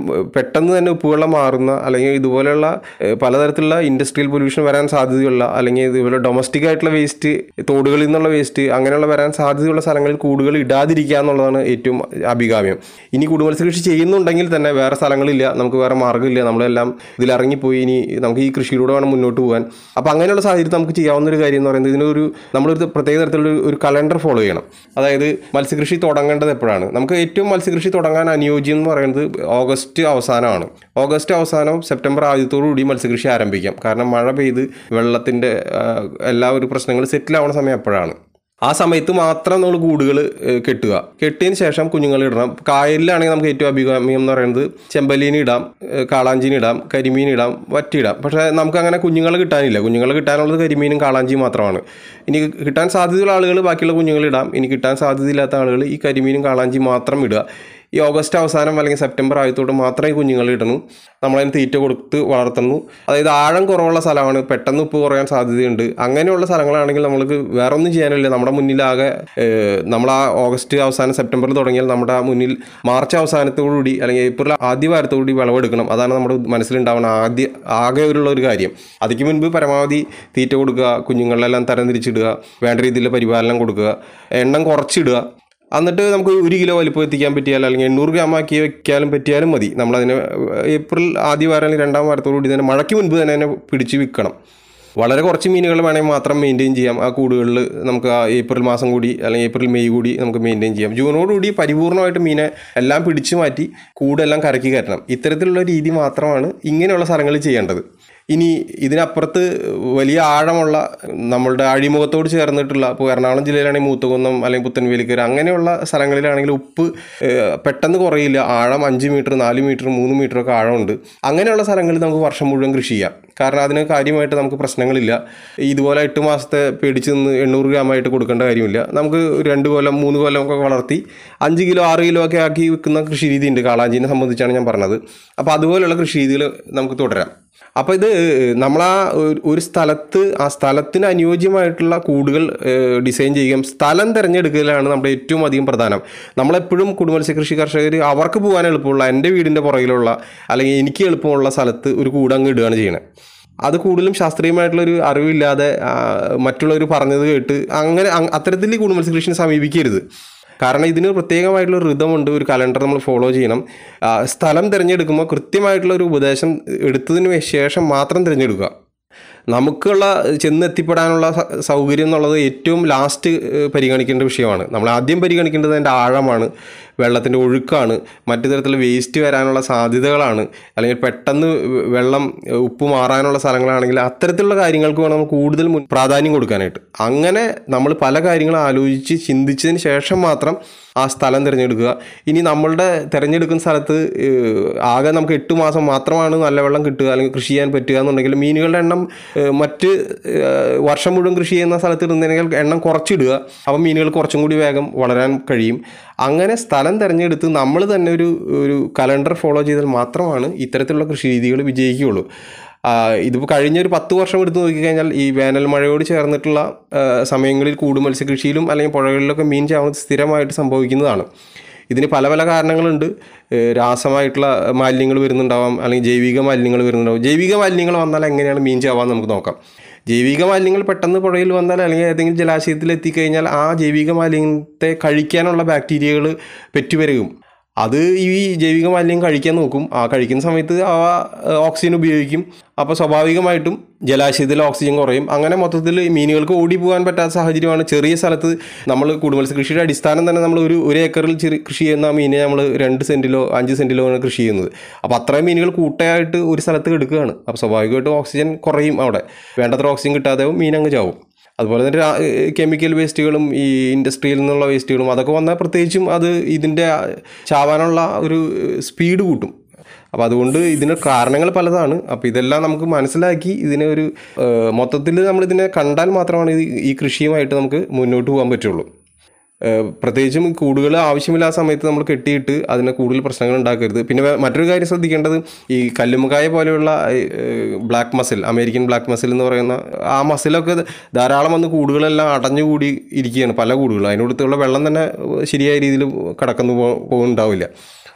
ഏഹ്, പെട്ടെന്ന് തന്നെ ഉപ്പുവെള്ളം മാറുന്ന അല്ലെങ്കിൽ ഇതുപോലെയുള്ള ഏഹ്, പലതരത്തിലുള്ള ഇൻഡസ്ട്രിയൽ പൊല്യൂഷൻ വരാൻ സാധ്യതയുള്ള അല്ലെങ്കിൽ ഇതുപോലെ ഡൊമസ്റ്റിക് ആയിട്ടുള്ള വേസ്റ്റ് തോടുകളിൽ നിന്നുള്ള വേസ്റ്റ് അങ്ങനെയുള്ള വരാൻ സാധ്യതയുള്ള സ്ഥലങ്ങളിൽ കൂടുകൾ ഇടാതിരിക്കുക എന്നുള്ളതാണ് ഏറ്റവും അഭികാമ്യം ഇനി കൂടു മത്സ്യകൃഷി ചെയ്യുന്നുണ്ടെങ്കിൽ തന്നെ വേറെ സ്ഥലങ്ങളില്ല നമുക്ക് വേറെ മാർഗ്ഗമില്ല നമ്മളെല്ലാം ഇതിലിറങ്ങിപ്പോയി ഇനി നമുക്ക് ഈ കൃഷിയിലൂടെ വേണം മുന്നോട്ട് പോകാൻ അപ്പോൾ അങ്ങനെയുള്ള സാഹചര്യത്തിൽ നമുക്ക് ചെയ്യാവുന്ന ഒരു കാര്യം എന്ന് പറയുന്നത് ഇതിനൊരു നമ്മളൊരു പ്രത്യേക തരത്തിലുള്ള ഒരു കലണ്ടർ ഫോളോ ചെയ്യണം അതായത് മത്സ്യകൃഷി തുടങ്ങേണ്ടത് എപ്പോഴാണ് നമുക്ക് ഏറ്റവും മത്സ്യകൃഷി തുടങ്ങാൻ അനുയോജ്യം എന്ന് പറയുന്നത് ഓഗസ്റ്റ് അവസാനമാണ് ഓഗസ്റ്റ് അവസാനം സെപ്റ്റംബർ ആദ്യത്തോടു കൂടി മത്സ്യകൃഷി ആരംഭിക്കാം കാരണം മഴ പെയ്ത് വെള്ളത്തിൻ്റെ എല്ലാ ഒരു പ്രശ്നങ്ങളും സെറ്റിൽ ആവുന്ന സമയം എപ്പോഴാണ് ആ സമയത്ത് മാത്രം നമ്മൾ കൂടുകൾ കെട്ടുക കെട്ടിയതിന് ശേഷം കുഞ്ഞുങ്ങൾ ഇടണം കായലിലാണെങ്കിൽ നമുക്ക് ഏറ്റവും അഭികാമ്യം എന്ന് പറയുന്നത് ചെമ്പല്ലീന് ഇടാം ഏഹ് കാളാഞ്ചീന് ഇടാം കരിമീൻ ഇടാം വറ്റിയിടാം പക്ഷേ നമുക്ക് അങ്ങനെ കുഞ്ഞുങ്ങളെ കിട്ടാനില്ല കുഞ്ഞുങ്ങളെ കിട്ടാനുള്ളത് കരിമീനും കാളാഞ്ചിയും മാത്രമാണ് ഇനി കിട്ടാൻ സാധ്യതയുള്ള ആളുകൾ ബാക്കിയുള്ള കുഞ്ഞുങ്ങൾ ഇടാം ഇനി കിട്ടാൻ സാധ്യതയില്ലാത്ത ആളുകൾ ഈ കരിമീനും കാളാഞ്ചിയും മാത്രം ഇടുക ഈ ഓഗസ്റ്റ് അവസാനം അല്ലെങ്കിൽ സെപ്റ്റംബർ ആയത്തോട്ട് മാത്രമേ ഈ കുഞ്ഞുങ്ങൾ ഇടണു നമ്മളതിന് തീറ്റ കൊടുത്ത് വളർത്തുന്നു അതായത് ആഴം കുറവുള്ള സ്ഥലമാണ് പെട്ടെന്ന് ഉപ്പ് കുറയാൻ സാധ്യതയുണ്ട് അങ്ങനെയുള്ള സ്ഥലങ്ങളാണെങ്കിൽ നമ്മൾക്ക് വേറെ ഒന്നും ചെയ്യാനില്ല നമ്മുടെ മുന്നിലാകെ ഏഹ്, നമ്മൾ ആ ഓഗസ്റ്റ് അവസാനം സെപ്റ്റംബറിൽ തുടങ്ങിയാൽ നമ്മുടെ മുന്നിൽ മാർച്ച് അവസാനത്തോടുകൂടി അല്ലെങ്കിൽ ഏപ്രിൽ ആദ്യ വാരത്തോടുകൂടി വിളവെടുക്കണം അതാണ് നമ്മുടെ മനസ്സിലുണ്ടാവുന്ന ആദ്യ ആകെ ഉള്ള ഒരു കാര്യം അതിക്ക് മുൻപ് പരമാവധി തീറ്റ കൊടുക്കുക കുഞ്ഞുങ്ങളെല്ലാം തരംതിരിച്ചിടുക വേണ്ട രീതിയിൽ പരിപാലനം കൊടുക്കുക എണ്ണം കുറച്ചിടുക എന്നിട്ട് നമുക്ക് ഒരു കിലോ വലിപ്പം എത്തിക്കാൻ പറ്റിയാൽ അല്ലെങ്കിൽ എണ്ണൂറ് ഗ്രാം ആക്കി വെക്കാനും പറ്റിയാലും മതി നമ്മളതിനെ ഏപ്രിൽ ആദ്യ വാരം അല്ലെങ്കിൽ രണ്ടാം വാരത്തോടുകൂടി തന്നെ മഴയ്ക്ക് മുൻപ് തന്നെ അതിനെ പിടിച്ച് വിൽക്കണം വളരെ കുറച്ച് മീനുകൾ വേണമെങ്കിൽ മാത്രം മെയിൻറ്റെയിൻ ചെയ്യാം ആ കൂടുകളിൽ നമുക്ക് ആ ഏപ്രിൽ മാസം കൂടി അല്ലെങ്കിൽ ഏപ്രിൽ മെയ് കൂടി നമുക്ക് മെയിൻറ്റെയിൻ ചെയ്യാം ജൂണോടുകൂടി പരിപൂർണമായിട്ട് മീനെ എല്ലാം പിടിച്ചു മാറ്റി കൂടെല്ലാം കരക്കി കയറ്റണം ഇത്തരത്തിലുള്ള രീതി മാത്രമാണ് ഇങ്ങനെയുള്ള സ്ഥലങ്ങളിൽ ചെയ്യേണ്ടത് ഇനി ഇതിനപ്പുറത്ത് വലിയ ആഴമുള്ള നമ്മളുടെ അഴിമുഖത്തോട് ചേർന്നിട്ടുള്ള ഇപ്പോൾ എറണാകുളം ജില്ലയിലാണെങ്കിൽ മൂത്തകുന്നം അല്ലെങ്കിൽ പുത്തൻവേലിക്കര അങ്ങനെയുള്ള സ്ഥലങ്ങളിലാണെങ്കിൽ ഉപ്പ് ഏഹ്, പെട്ടെന്ന് കുറയില്ല ആഴം അഞ്ച് മീറ്റർ നാല് മീറ്റർ മൂന്ന് മീറ്റർ ഒക്കെ ആഴമുണ്ട് അങ്ങനെയുള്ള സ്ഥലങ്ങളിൽ നമുക്ക് വർഷം മുഴുവൻ കൃഷി ചെയ്യാം കാരണം അതിന് കാര്യമായിട്ട് നമുക്ക് പ്രശ്നങ്ങളില്ല ഇതുപോലെ എട്ട് മാസത്തെ പേടിച്ച് നിന്ന് എണ്ണൂറ് ഗ്രാമായിട്ട് കൊടുക്കേണ്ട കാര്യമില്ല നമുക്ക് ഒരു രണ്ട് കൊല്ലം മൂന്ന് കൊല്ലം ഒക്കെ വളർത്തി അഞ്ച് കിലോ ആറ് കിലോ ഒക്കെ ആക്കി വിൽക്കുന്ന കൃഷി രീതി ഉണ്ട് കാളാഞ്ചിനെ സംബന്ധിച്ചാണ് ഞാൻ പറഞ്ഞത് അപ്പോൾ അതുപോലെയുള്ള കൃഷി രീതികൾ നമുക്ക് തുടരാം അപ്പോൾ ഇത് നമ്മൾ ആ ഒരു- ഒരു സ്ഥലത്ത് ആ സ്ഥലത്തിന് അനുയോജ്യമായിട്ടുള്ള കൂടുകൾ ഏഹ്, ഡിസൈൻ ചെയ്യുകയും സ്ഥലം തിരഞ്ഞെടുക്കലാണ് നമ്മുടെ ഏറ്റവും അധികം പ്രധാനം നമ്മളെപ്പോഴും കുടുംബമത്സ്യ കൃഷി കർഷകർ അവർക്ക് പോകാൻ എളുപ്പമുള്ള എൻ്റെ വീടിൻ്റെ പുറകിലുള്ള അല്ലെങ്കിൽ എനിക്ക് എളുപ്പമുള്ള സ്ഥലത്ത് ഒരു കൂടങ്ങ് ഇടുകയാണ് ചെയ്യണത് അത് കൂടുതലും ശാസ്ത്രീയമായിട്ടുള്ളൊരു അറിവില്ലാതെ ആ, മറ്റുള്ളവർ പറഞ്ഞത് കേട്ട് അങ്ങനെ അ- അത്തരത്തിൽ ഈ കുടുംബമത്സ്യ കൃഷിനെ സമീപിക്കരുത് കാരണം ഇതിന് പ്രത്യേകമായിട്ടുള്ള റിതമുണ്ട് ഒരു കലണ്ടർ നമ്മൾ ഫോളോ ചെയ്യണം ആ, സ്ഥലം തിരഞ്ഞെടുക്കുമ്പോൾ കൃത്യമായിട്ടുള്ള ഒരു ഉപദേശം എടുത്തതിന് ശേഷം മാത്രം തിരഞ്ഞെടുക്കുക നമുക്കുള്ള ചെന്നെത്തിപ്പെടാനുള്ള സ- സൗകര്യം എന്നുള്ളത് ഏറ്റവും ലാസ്റ്റ് ഏഹ്, പരിഗണിക്കേണ്ട വിഷയമാണ് നമ്മൾ ആദ്യം പരിഗണിക്കേണ്ടത് അതിൻ്റെ ആഴമാണ് വെള്ളത്തിൻ്റെ ഒഴുക്കാണ് മറ്റു തരത്തിലുള്ള വേസ്റ്റ് വരാനുള്ള സാധ്യതകളാണ് അല്ലെങ്കിൽ പെട്ടെന്ന് വെ- വെള്ളം ഏഹ്, ഉപ്പ് മാറാനുള്ള സ്ഥലങ്ങളാണെങ്കിൽ അത്തരത്തിലുള്ള കാര്യങ്ങൾക്ക് വേണം നമ്മൾ കൂടുതൽ മുൻ പ്രാധാന്യം കൊടുക്കാനായിട്ട് അങ്ങനെ നമ്മൾ പല കാര്യങ്ങളും ആലോചിച്ച് ചിന്തിച്ചതിന് ശേഷം മാത്രം ആ സ്ഥലം തിരഞ്ഞെടുക്കുക ഇനി നമ്മളുടെ തിരഞ്ഞെടുക്കുന്ന സ്ഥലത്ത് ഏഹ്, ആകെ നമുക്ക് എട്ട് മാസം മാത്രമാണ് നല്ല വെള്ളം കിട്ടുക അല്ലെങ്കിൽ കൃഷി ചെയ്യാൻ പറ്റുക എന്നുണ്ടെങ്കിൽ മീനുകളുടെ എണ്ണം ഏഹ്, മറ്റ് ഏഹ്, വർഷം മുഴുവൻ കൃഷി ചെയ്യുന്ന സ്ഥലത്ത് ഇടുന്നതിനേക്കാൾ എണ്ണം കുറച്ചിടുക അപ്പം മീനുകൾ കുറച്ചും കൂടി വേഗം വളരാൻ കഴിയും അങ്ങനെ സ്ഥലം തിരഞ്ഞെടുത്ത് നമ്മൾ തന്നെ ഒരു ഒരു കലണ്ടർ ഫോളോ ചെയ്താൽ മാത്രമാണ് ഇത്തരത്തിലുള്ള കൃഷി രീതികൾ വിജയിക്കുകയുള്ളൂ ആ, ഇതിപ്പോൾ കഴിഞ്ഞ ഒരു പത്ത് വർഷം എടുത്ത് നോക്കിക്കഴിഞ്ഞാൽ ഈ വേനൽ മഴയോട് ചേർന്നിട്ടുള്ള ആ, സമയങ്ങളിൽ കൂട് മത്സ്യകൃഷിയിലും അല്ലെങ്കിൽ പുഴകളിലൊക്കെ മീൻ ചാവുന്നത് സ്ഥിരമായിട്ട് സംഭവിക്കുന്നതാണ് ഇതിന് പല പല കാരണങ്ങളുണ്ട് ഏഹ് രാസമായിട്ടുള്ള മാലിന്യങ്ങൾ വരുന്നുണ്ടാവാം അല്ലെങ്കിൽ ജൈവിക മാലിന്യങ്ങൾ വരുന്നുണ്ടാവും ജൈവിക മാലിന്യങ്ങൾ വന്നാൽ എങ്ങനെയാണ് മീൻ ചാവാന്ന് നമുക്ക് നോക്കാം ജൈവിക മാലിന്യങ്ങൾ പെട്ടെന്ന് പുഴയിൽ വന്നാൽ അല്ലെങ്കിൽ ഏതെങ്കിലും ജലാശയത്തിൽ എത്തിക്കഴിഞ്ഞാൽ ആ ജൈവിക മാലിന്യത്തെ കഴിക്കാനുള്ള ബാക്ടീരിയകൾ പെറ്റുപെരുകും അത് ഈ ജൈവിക മാലിന്യം കഴിക്കാൻ നോക്കും ആ കഴിക്കുന്ന സമയത്ത് അവ ഏഹ്, ഓക്സിജൻ ഉപയോഗിക്കും അപ്പോൾ സ്വാഭാവികമായിട്ടും ജലാശയത്തിൽ ഓക്സിജൻ കുറയും അങ്ങനെ മൊത്തത്തിൽ മീനുകൾക്ക് ഓടി പോകാൻ പറ്റാത്ത സാഹചര്യമാണ് ചെറിയ സ്ഥലത്ത് നമ്മൾ കുടുംബമത്സ്യ കൃഷിയുടെ അടിസ്ഥാനം തന്നെ നമ്മൾ ഒരു ഒരു ഏക്കറിൽ ചെറിയ കൃഷി ചെയ്യുന്ന മീനെ നമ്മൾ രണ്ട് സെൻറ്റിലോ അഞ്ച് സെൻറ്റിലോ ആണ് കൃഷി ചെയ്യുന്നത് അപ്പോൾ അത്രയും മീനുകൾ കൂട്ടയായിട്ട് ഒരു സ്ഥലത്ത് എടുക്കുകയാണ് അപ്പോൾ സ്വാഭാവികമായിട്ടും ഓക്സിജൻ കുറയും അവിടെ വേണ്ടത്ര ഓക്സിജൻ കിട്ടാതെ മീൻ അങ്ങ് ചാവും അതുപോലെ തന്നെ രാ- കെമിക്കൽ വേസ്റ്റുകളും ഈ ഇൻഡസ്ട്രിയിൽ നിന്നുള്ള വേസ്റ്റുകളും അതൊക്കെ വന്നാൽ പ്രത്യേകിച്ചും അത് ഇതിൻ്റെ ചാവാനുള്ള ഒരു സ്പീഡ് കൂട്ടും അപ്പോൾ അതുകൊണ്ട് ഇതിന് കാരണങ്ങൾ പലതാണ് അപ്പോൾ ഇതെല്ലാം നമുക്ക് മനസ്സിലാക്കി ഇതിനെ ഒരു മൊത്തത്തിൽ നമ്മളിതിനെ കണ്ടാൽ മാത്രമാണ് ഇത് ഈ കൃഷിയുമായിട്ട് നമുക്ക് മുന്നോട്ട് പോകാൻ പറ്റുള്ളൂ ഏഹ് പ്രത്യേകിച്ചും കൂടുകൾ ആവശ്യമില്ലാത്ത സമയത്ത് നമ്മൾ കെട്ടിയിട്ട് അതിന് കൂടുതൽ പ്രശ്നങ്ങൾ ഉണ്ടാക്കരുത് പിന്നെ വേ- മറ്റൊരു കാര്യം ശ്രദ്ധിക്കേണ്ടത് ഈ കല്ലുമുക്കായ പോലെയുള്ള black mussel American black mussel എന്ന് പറയുന്ന ആ മസിലൊക്കെ ധാരാളം വന്ന് കൂടുകളെല്ലാം അടഞ്ഞുകൂടി ഇരിക്കുകയാണ് പല കൂടുകളും അതിനടുത്തുള്ള വെള്ളം തന്നെ ശരിയായ രീതിയിൽ കടക്കുന്നു പോ- പോകുന്നുണ്ടാവില്ല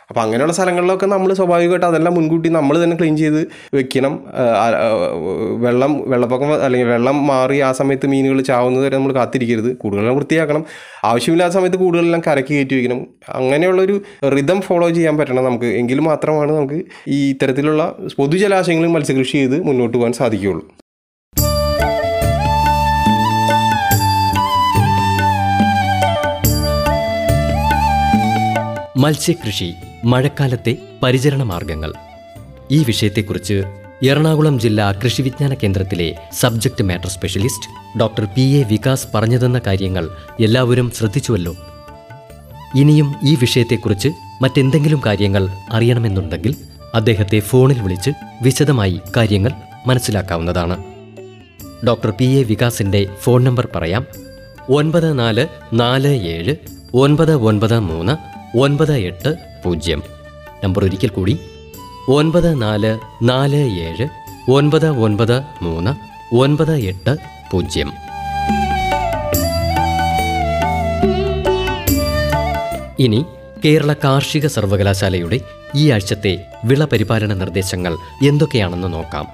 അപ്പോൾ അങ്ങനെയുള്ള സ്ഥലങ്ങളിലൊക്കെ നമ്മൾ സ്വാഭാവികമായിട്ട് അതെല്ലാം മുൻകൂട്ടി നമ്മൾ തന്നെ ക്ലീൻ ചെയ്ത് വെക്കണം ആ, ആ, ആ, വെള്ളം വെള്ളപ്പൊക്കം അല്ലെങ്കിൽ വെള്ളം മാറി ആ സമയത്ത് മീനുകൾ ചാവുന്നത് വരെ നമ്മൾ കാത്തിരിക്കരുത് കൂടുകളെല്ലാം വൃത്തിയാക്കണം ആവശ്യമില്ലാത്ത സമയത്ത് കൂടുകളെല്ലാം കരക്കി കയറ്റി വയ്ക്കണം അങ്ങനെയുള്ളൊരു റിതം ഫോളോ ചെയ്യാൻ പറ്റണം നമുക്ക് എങ്കിൽ മാത്രമാണ് നമുക്ക് ഈ ഇത്തരത്തിലുള്ള പൊതുജലാശയങ്ങളിൽ മത്സ്യകൃഷി ചെയ്ത് മുന്നോട്ട് പോകാൻ സാധിക്കുകയുള്ളൂ മത്സ്യകൃഷി മഴക്കാലത്തെ പരിചരണ മാർഗങ്ങൾ ഈ വിഷയത്തെക്കുറിച്ച് എറണാകുളം ജില്ലാ കൃഷി വിജ്ഞാന കേന്ദ്രത്തിലെ subject matter specialist doctor P A Vikas പറഞ്ഞു തന്ന കാര്യങ്ങൾ എല്ലാവരും ശ്രദ്ധിച്ചുവല്ലോ ഇനിയും ഈ വിഷയത്തെക്കുറിച്ച് മറ്റെന്തെങ്കിലും കാര്യങ്ങൾ അറിയണമെന്നുണ്ടെങ്കിൽ അദ്ദേഹത്തെ ഫോണിൽ വിളിച്ച് വിശദമായി കാര്യങ്ങൾ മനസ്സിലാക്കാവുന്നതാണ് ഡോക്ടർ പി എ വികാസിൻ്റെ ഫോൺ നമ്പർ പറയാം ഒൻപത് നാല് നാല് ഏഴ് ഒൻപത് ഒൻപത് മൂന്ന് ഒൻപത് എട്ട് പൂജ്യം നമ്പർ ഒരിക്കൽ കൂടി ഒൻപത് നാല് നാല് ഏഴ് ഒൻപത് ഒൻപത് മൂന്ന് ഒൻപത് എട്ട് പൂജ്യം ഇനി കേരള കാർഷിക സർവകലാശാലയുടെ ഈ ആഴ്ചത്തെ വിള പരിപാലന നിർദ്ദേശങ്ങൾ എന്തൊക്കെയാണെന്ന് നോക്കാം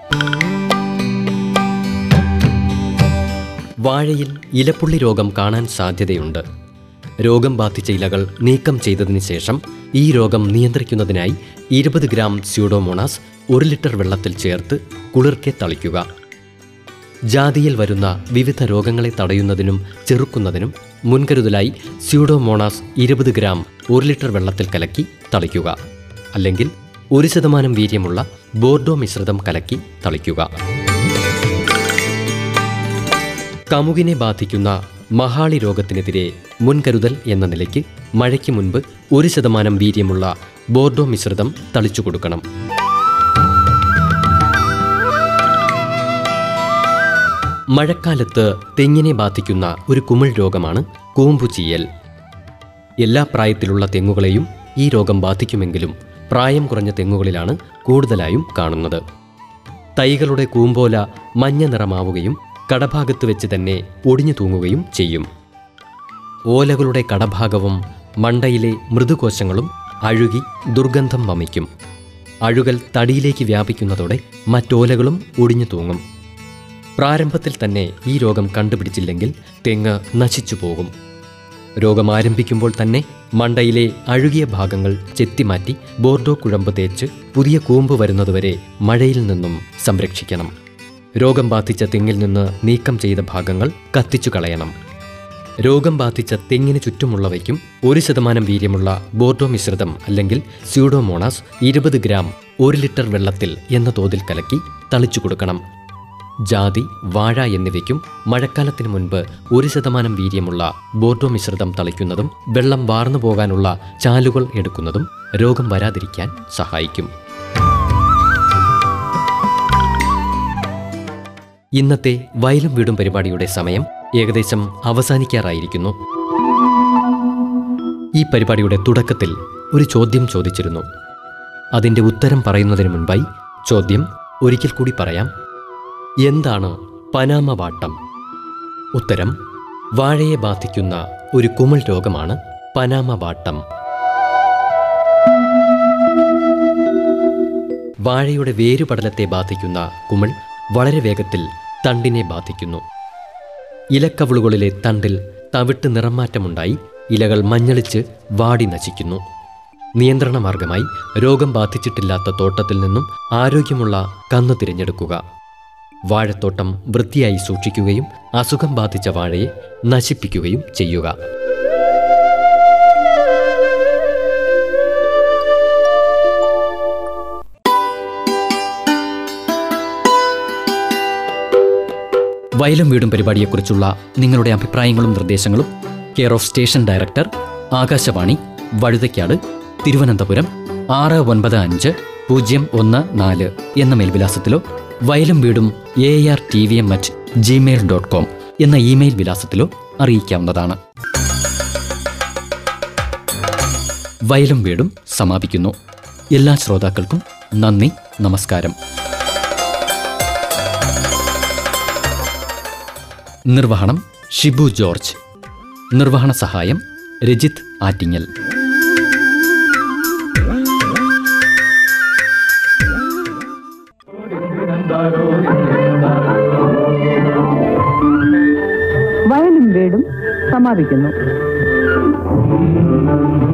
വാഴയിൽ ഇലപ്പുള്ളി രോഗം കാണാൻ സാധ്യതയുണ്ട് രോഗം ബാധിച്ച ഇലകൾ നീക്കം ചെയ്തതിന് ശേഷം ഈ രോഗം നിയന്ത്രിക്കുന്നതിനായി ഇരുപത് ഗ്രാം സ്യൂഡോമോണാസ് ഒരു ലിറ്റർ വെള്ളത്തിൽ ചേർത്ത് കുളിർക്കെ തളിക്കുക ജാതിയിൽ വരുന്ന വിവിധ രോഗങ്ങളെ തടയുന്നതിനും ചെറുക്കുന്നതിനും മുൻകരുതലായി സ്യൂഡോമോണാസ് ഇരുപത് ഗ്രാം ഒരു ലിറ്റർ വെള്ളത്തിൽ കലക്കി തളിക്കുക അല്ലെങ്കിൽ ഒരു ശതമാനം വീര്യമുള്ള ബോർഡോ മിശ്രിതം കലക്കി തളിക്കുക കമുകിനെ ബാധിക്കുന്ന മഹാളി രോഗത്തിനെതിരെ മുൻകരുതൽ എന്ന നിലയ്ക്ക് മഴയ്ക്ക് മുൻപ് ഒരു ശതമാനം വീര്യമുള്ള ബോർഡോ മിശ്രിതം തളിച്ചു കൊടുക്കണം മഴക്കാലത്ത് തെങ്ങിനെ ബാധിക്കുന്ന ഒരു കുമിൾ രോഗമാണ് കൂമ്പുചീയൽ എല്ലാ പ്രായത്തിലുള്ള തെങ്ങുകളെയും ഈ രോഗം ബാധിക്കുമെങ്കിലും പ്രായം കുറഞ്ഞ തെങ്ങുകളിലാണ് കൂടുതലായും കാണുന്നത് തൈകളുടെ കൂമ്പോല മഞ്ഞ നിറമാവുകയും കടഭാഗത്ത് വെച്ച് തന്നെ ഒടിഞ്ഞു തൂങ്ങുകയും ചെയ്യും ഓലകളുടെ കടഭാഗവും മണ്ടയിലെ മൃദുകോശങ്ങളും അഴുകി ദുർഗന്ധം വമിക്കും അഴുകൽ തടിയിലേക്ക് വ്യാപിക്കുന്നതോടെ മറ്റോലകളും ഒടിഞ്ഞു തൂങ്ങും പ്രാരംഭത്തിൽ തന്നെ ഈ രോഗം കണ്ടുപിടിച്ചില്ലെങ്കിൽ തെങ്ങ് നശിച്ചു പോകും രോഗം ആരംഭിക്കുമ്പോൾ തന്നെ മണ്ടയിലെ അഴുകിയ ഭാഗങ്ങൾ ചെത്തിമാറ്റി ബോർഡോ കുഴമ്പ് തേച്ച് പുതിയ കൂമ്പ് വരുന്നതുവരെ മഴയിൽ നിന്നും സംരക്ഷിക്കണം രോഗം ബാധിച്ച തെങ്ങിൽ നിന്ന് നീക്കം ചെയ്ത ഭാഗങ്ങൾ കത്തിച്ചു കളയണം രോഗം ബാധിച്ച തെങ്ങിന് ചുറ്റുമുള്ളവയ്ക്കും ഒരു ശതമാനം വീര്യമുള്ള ബോർഡോ മിശ്രിതം അല്ലെങ്കിൽ സ്യൂഡോമോണാസ് ഇരുപത് ഗ്രാം ഒരു ലിറ്റർ വെള്ളത്തിൽ എന്ന തോതിൽ കലക്കി തളിച്ചു കൊടുക്കണം ജാതി വാഴ എന്നിവയ്ക്കും മഴക്കാലത്തിന് മുൻപ് ഒരു ശതമാനം വീര്യമുള്ള ബോർഡോ മിശ്രിതം തളിക്കുന്നതും വെള്ളം വാർന്നു പോകാനുള്ള ചാലുകൾ എടുക്കുന്നതും രോഗം വരാതിരിക്കാൻ സഹായിക്കും ഇന്നത്തെ വയലും വീടും പരിപാടിയുടെ സമയം ഏകദേശം അവസാനിക്കാറായിരിക്കുന്നു ഈ പരിപാടിയുടെ തുടക്കത്തിൽ ഒരു ചോദ്യം ചോദിച്ചിരുന്നു അതിൻ്റെ ഉത്തരം പറയുന്നതിന് മുൻപായി ചോദ്യം ഒരിക്കൽ കൂടി പറയാം എന്താണ് പനാമ വാട്ടം ഉത്തരം വാഴയെ ബാധിക്കുന്ന ഒരു കുമിൾ രോഗമാണ് പനാമ വാട്ടം വാഴയുടെ വേരുപടലത്തെ ബാധിക്കുന്ന കുമിൾ വളരെ വേഗത്തിൽ തണ്ടിനെ ബാധിക്കുന്നു ഇലക്കവിളുകളിലെ തണ്ടിൽ തവിട്ട് നിറമാറ്റമുണ്ടായി ഇലകൾ മഞ്ഞളിച്ച് വാടി നശിക്കുന്നു നിയന്ത്രണ മാർഗമായി രോഗം ബാധിച്ചിട്ടില്ലാത്ത തോട്ടത്തിൽ നിന്നും ആരോഗ്യമുള്ള കന്ന് തിരഞ്ഞെടുക്കുക വാഴത്തോട്ടം വൃത്തിയായി സൂക്ഷിക്കുകയും അസുഖം ബാധിച്ച വാഴയെ നശിപ്പിക്കുകയും ചെയ്യുക വയലും വീടും പരിപാടിയെക്കുറിച്ചുള്ള നിങ്ങളുടെ അഭിപ്രായങ്ങളും നിർദ്ദേശങ്ങളും care of station director Akashvani Vazhuthacaud Thiruvananthapuram ആറ് ഒൻപത് അഞ്ച് പൂജ്യം ഒന്ന് നാല് എന്ന മേൽവിലാസത്തിലോ വയലും വീടും A R T V M at Gmail dot com എന്ന ഇമെയിൽ വിലാസത്തിലോ അറിയിക്കാവുന്നതാണ് വയലും വീടും സമാപിക്കുന്നു എല്ലാ ശ്രോതാക്കൾക്കും നന്ദി നമസ്കാരം നിർവഹണം ഷിബു ജോർജ് നിർവഹണ സഹായം രജിത് ആറ്റിങ്ങൽ സമാപിക്കുന്നു